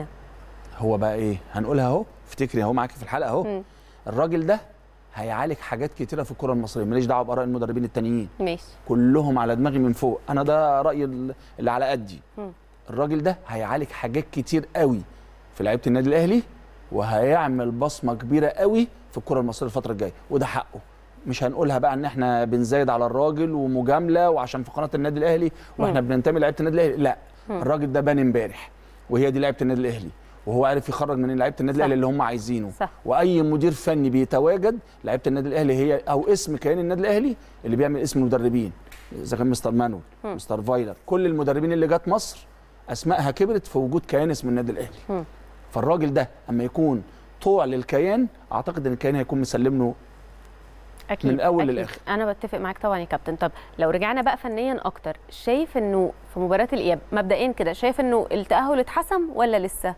هو بقى ايه هنقولها اهو افتكري اهو معاكي في الحلقه اهو مم. الراجل ده هيعالج حاجات كتيره في الكره المصريه ماليش دعوه باراء المدربين التانيين ماشي كلهم على دماغي من فوق انا ده رايي ال- اللي على قدي مم. الراجل ده هيعالج حاجات كتير قوي في لعيبه النادي الاهلي وهيعمل بصمه كبيره قوي في الكره المصريه الفتره الجايه وده حقه مش هنقولها بقى ان احنا بنزايد على الراجل ومجامله وعشان في قناه النادي الاهلي واحنا بننتمي لعيبه النادي الاهلي لا الراجل ده بان امبارح وهي دي لعيبه النادي الاهلي وهو عارف يخرج من لعيبه النادي صح. الاهلي اللي هم عايزينه صح. واي مدير فني بيتواجد لعيبه النادي الاهلي هي او اسم كيان النادي الاهلي اللي بيعمل اسم المدربين اذا كان مستر مانويل مستر فايلر كل المدربين اللي جت مصر اسمائها كبرت في وجود كيان اسم النادي الاهلي مم. فالراجل ده اما يكون طوع للكيان اعتقد ان الكيان هيكون مسلم له اكيد من الأول أكيد. للآخر. انا بتفق معاك طبعا يا كابتن طب لو رجعنا بقى فنيا اكتر شايف انه في مباراه الاياب مبدئيا كده شايف انه التاهل اتحسم ولا لسه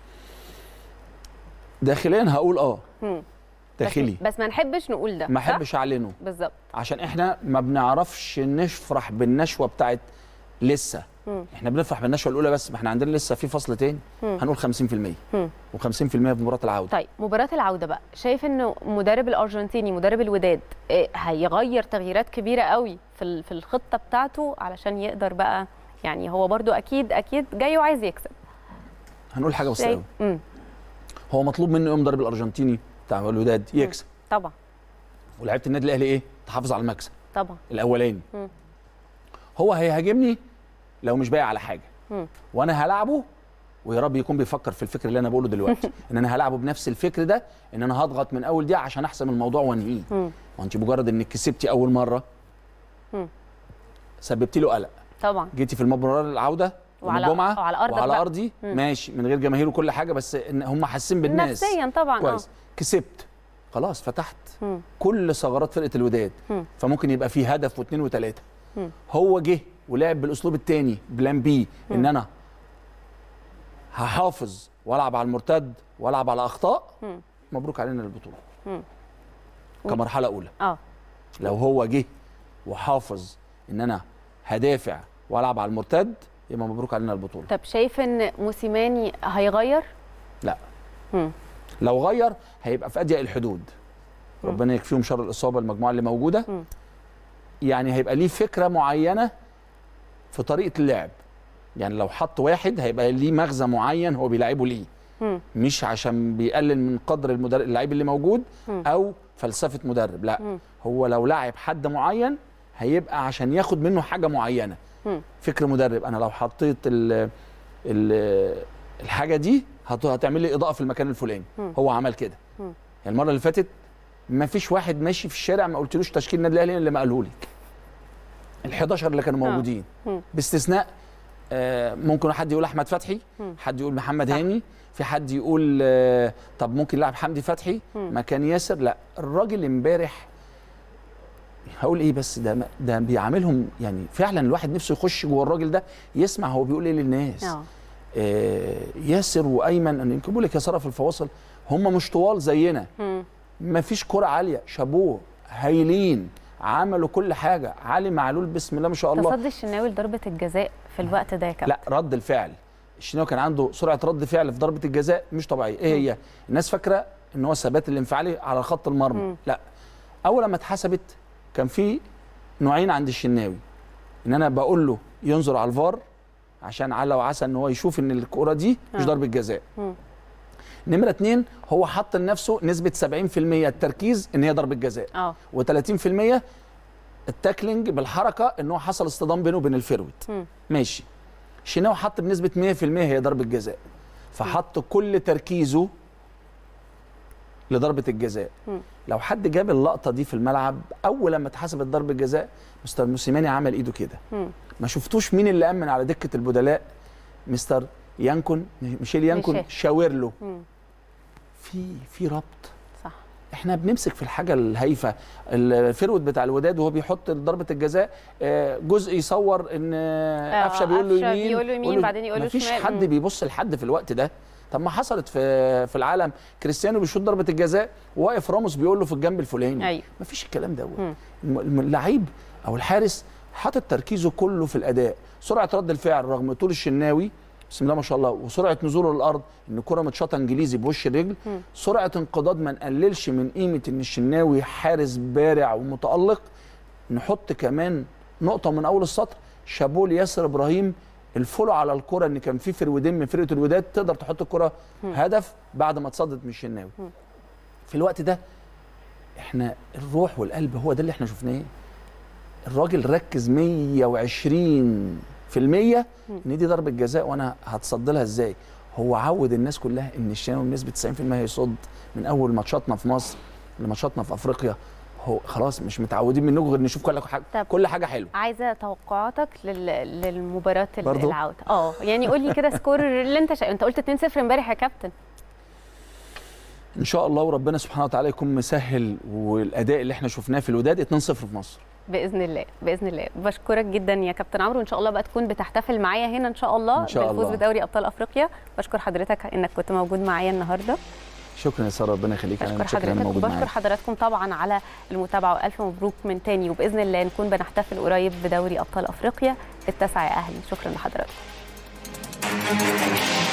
داخليا هقول اه مم. داخلي بس, بس ما نحبش نقول ده ما صح؟ احبش اعلنه بالظبط عشان احنا ما بنعرفش نفرح بالنشوه بتاعت لسه مم. احنا بنفرح بالنشوه الاولى بس ما احنا عندنا لسه في فصل تاني مم. هنقول 50% مم. و50% في مباراه العوده طيب مباراه العوده بقى شايف انه مدرب الارجنتيني مدرب الوداد إيه هيغير تغييرات كبيره قوي في ال- في الخطه بتاعته علشان يقدر بقى يعني هو برضو اكيد اكيد جاي وعايز يكسب هنقول حاجه بسيطه شايف قوي مم. هو مطلوب منه يوم مدرب الارجنتيني بتاع الوداد يكسب طبعا ولعيبه النادي الاهلي ايه تحافظ على المكسب طبعا الاولاني مم. هو هيهاجمني لو مش باقي على حاجه مم. وانا هلعبه ويا رب يكون بيفكر في الفكر اللي انا بقوله دلوقتي ان انا هلعبه بنفس الفكر ده ان انا هضغط من اول دقيقه عشان احسم الموضوع وانهيه مم. ما انت مجرد انك كسبتي اول مره مم. سببتي له قلق طبعا جيتي في المباراه العوده يوم وعلى- الجمعه وعلى أرضك وعلى بقى. ارضي مم. ماشي من غير جماهير وكل حاجه بس ان هم حاسين بالناس نفسيا طبعا كويس كسبت خلاص فتحت مم. كل ثغرات فرقه الوداد مم. فممكن يبقى فيه هدف واثنين وثلاثه مم. هو جه ولعب بالاسلوب الثاني بلان بي ان انا هحافظ والعب على المرتد والعب على اخطاء مم. مبروك علينا البطوله مم. كمرحله اولى اه لو هو جه وحافظ ان انا هدافع والعب على المرتد يبقى مبروك علينا البطوله طب شايف ان موسيماني هيغير لا مم. لو غير هيبقى في اضيق الحدود ربنا يكفيهم شر الاصابه المجموعه اللي موجوده مم. يعني هيبقى ليه فكره معينه في طريقه اللعب يعني لو حط واحد هيبقى ليه مغزى معين هو بيلعبه ليه مم. مش عشان بيقلل من قدر المدرب اللعيب اللي موجود مم. او فلسفه مدرب لا مم. هو لو لاعب حد معين هيبقى عشان ياخد منه حاجه معينه مم. فكر مدرب انا لو حطيت ال ال الحاجه دي هت- هتعمل لي اضاءه في المكان الفلاني مم. هو عمل كده مم. يعني المره اللي فاتت ما فيش واحد ماشي في الشارع ما قلتلوش تشكيل النادي الاهلي اللي ما قاله لك ال 11 اللي كانوا آه. موجودين مم. باستثناء آه، ممكن حد يقول احمد فتحي مم. حد يقول محمد صح. هاني في حد يقول آه، طب ممكن يلعب حمدي فتحي مم. مكان ياسر لا الراجل امبارح هقول ايه بس ده ده بيعاملهم يعني فعلا الواحد نفسه يخش جوه الراجل ده يسمع هو بيقول ايه للناس اه آه ياسر وايمن انا يمكن بقول لك يا ساره في الفواصل هم مش طوال زينا مم. ما فيش كرة عالية شابوه هايلين عملوا كل حاجة علي معلول بسم الله ما شاء الله تصدي الشناوي لضربه الجزاء في الوقت ده يا كابتن لا رد الفعل الشناوي كان عنده سرعه رد فعل في ضربه الجزاء مش طبيعيه ايه هي الناس فاكره ان هو الثبات الانفعالي على خط المرمى لا اول لما اتحسبت كان في نوعين عند الشناوي ان انا بقول له ينظر على الفار عشان على وعسى ان هو يشوف ان الكره دي مش آه. ضربه جزاء نمره اتنين هو حط لنفسه نسبه 70% التركيز ان هي ضربه جزاء اه و30% التاكلينج بالحركه ان هو حصل اصطدام بينه وبين الفيرود مم. ماشي الشناوي حط بنسبه 100% هي ضربه جزاء فحط كل تركيزه لضربه الجزاء مم. لو حد جاب اللقطه دي في الملعب اول لما اتحسبت ضربه جزاء مستر موسيماني عمل ايده كده مم. ما شفتوش مين اللي امن على دكه البدلاء مستر يانكون ميشيل يانكون ميشيل. شاور له مم. في في ربط صح احنا بنمسك في الحاجه الهايفه الفيرود بتاع الوداد وهو بيحط ضربه الجزاء آه، جزء يصور ان آه، آه، قفشه بيقول له قفشة يمين بيقول له يمين، بعدين يقول له مفيش شمال. حد مم. بيبص لحد في الوقت ده طب ما حصلت في في العالم كريستيانو بيشوط ضربه الجزاء وواقف راموس بيقول له في الجنب الفلاني أيوة. مفيش الكلام دوت مم. الم- الم- اللعيب او الحارس حاطط تركيزه كله في الاداء سرعه رد الفعل رغم طول الشناوي بسم الله ما شاء الله وسرعه نزوله للارض ان الكره متشاطه انجليزي بوش الرجل سرعه انقضاض ما نقللش من قيمه ان الشناوي حارس بارع ومتالق نحط كمان نقطه من اول السطر شابول ياسر ابراهيم الفولو على الكره ان كان في فرودين من فرقه الوداد تقدر تحط الكره هدف بعد ما اتصدت من الشناوي في الوقت ده احنا الروح والقلب هو ده اللي احنا شفناه الراجل ركز 120 في المية ان دي ضربة جزاء وانا هتصد لها ازاي هو عود الناس كلها ان الشناوي بنسبة 90% هيصد من اول ماتشاتنا في مصر لماتشاتنا في افريقيا هو خلاص مش متعودين منه غير نشوف كل حاجه طب. كل حاجه حلوه عايزه توقعاتك لل... للمباراه ال- برضو؟ العوده اه يعني قول لي كده سكور اللي انت شا... انت قلت 2-0 امبارح يا كابتن ان شاء الله وربنا سبحانه وتعالى يكون مسهل والاداء اللي احنا شفناه في الوداد 2-0 في مصر باذن الله باذن الله بشكرك جدا يا كابتن عمرو وان شاء الله بقى تكون بتحتفل معايا هنا ان شاء الله إن شاء بالفوز الله. بدوري ابطال افريقيا بشكر حضرتك انك كنت موجود معايا النهارده شكرا يا ساره ربنا يخليك انا بشكر متشكر ان انا حضرتك موجود وبشكر معاك حضراتكم طبعا على المتابعه والف مبروك من تاني وباذن الله نكون بنحتفل قريب بدوري ابطال افريقيا التاسع يا اهلي شكرا لحضراتكم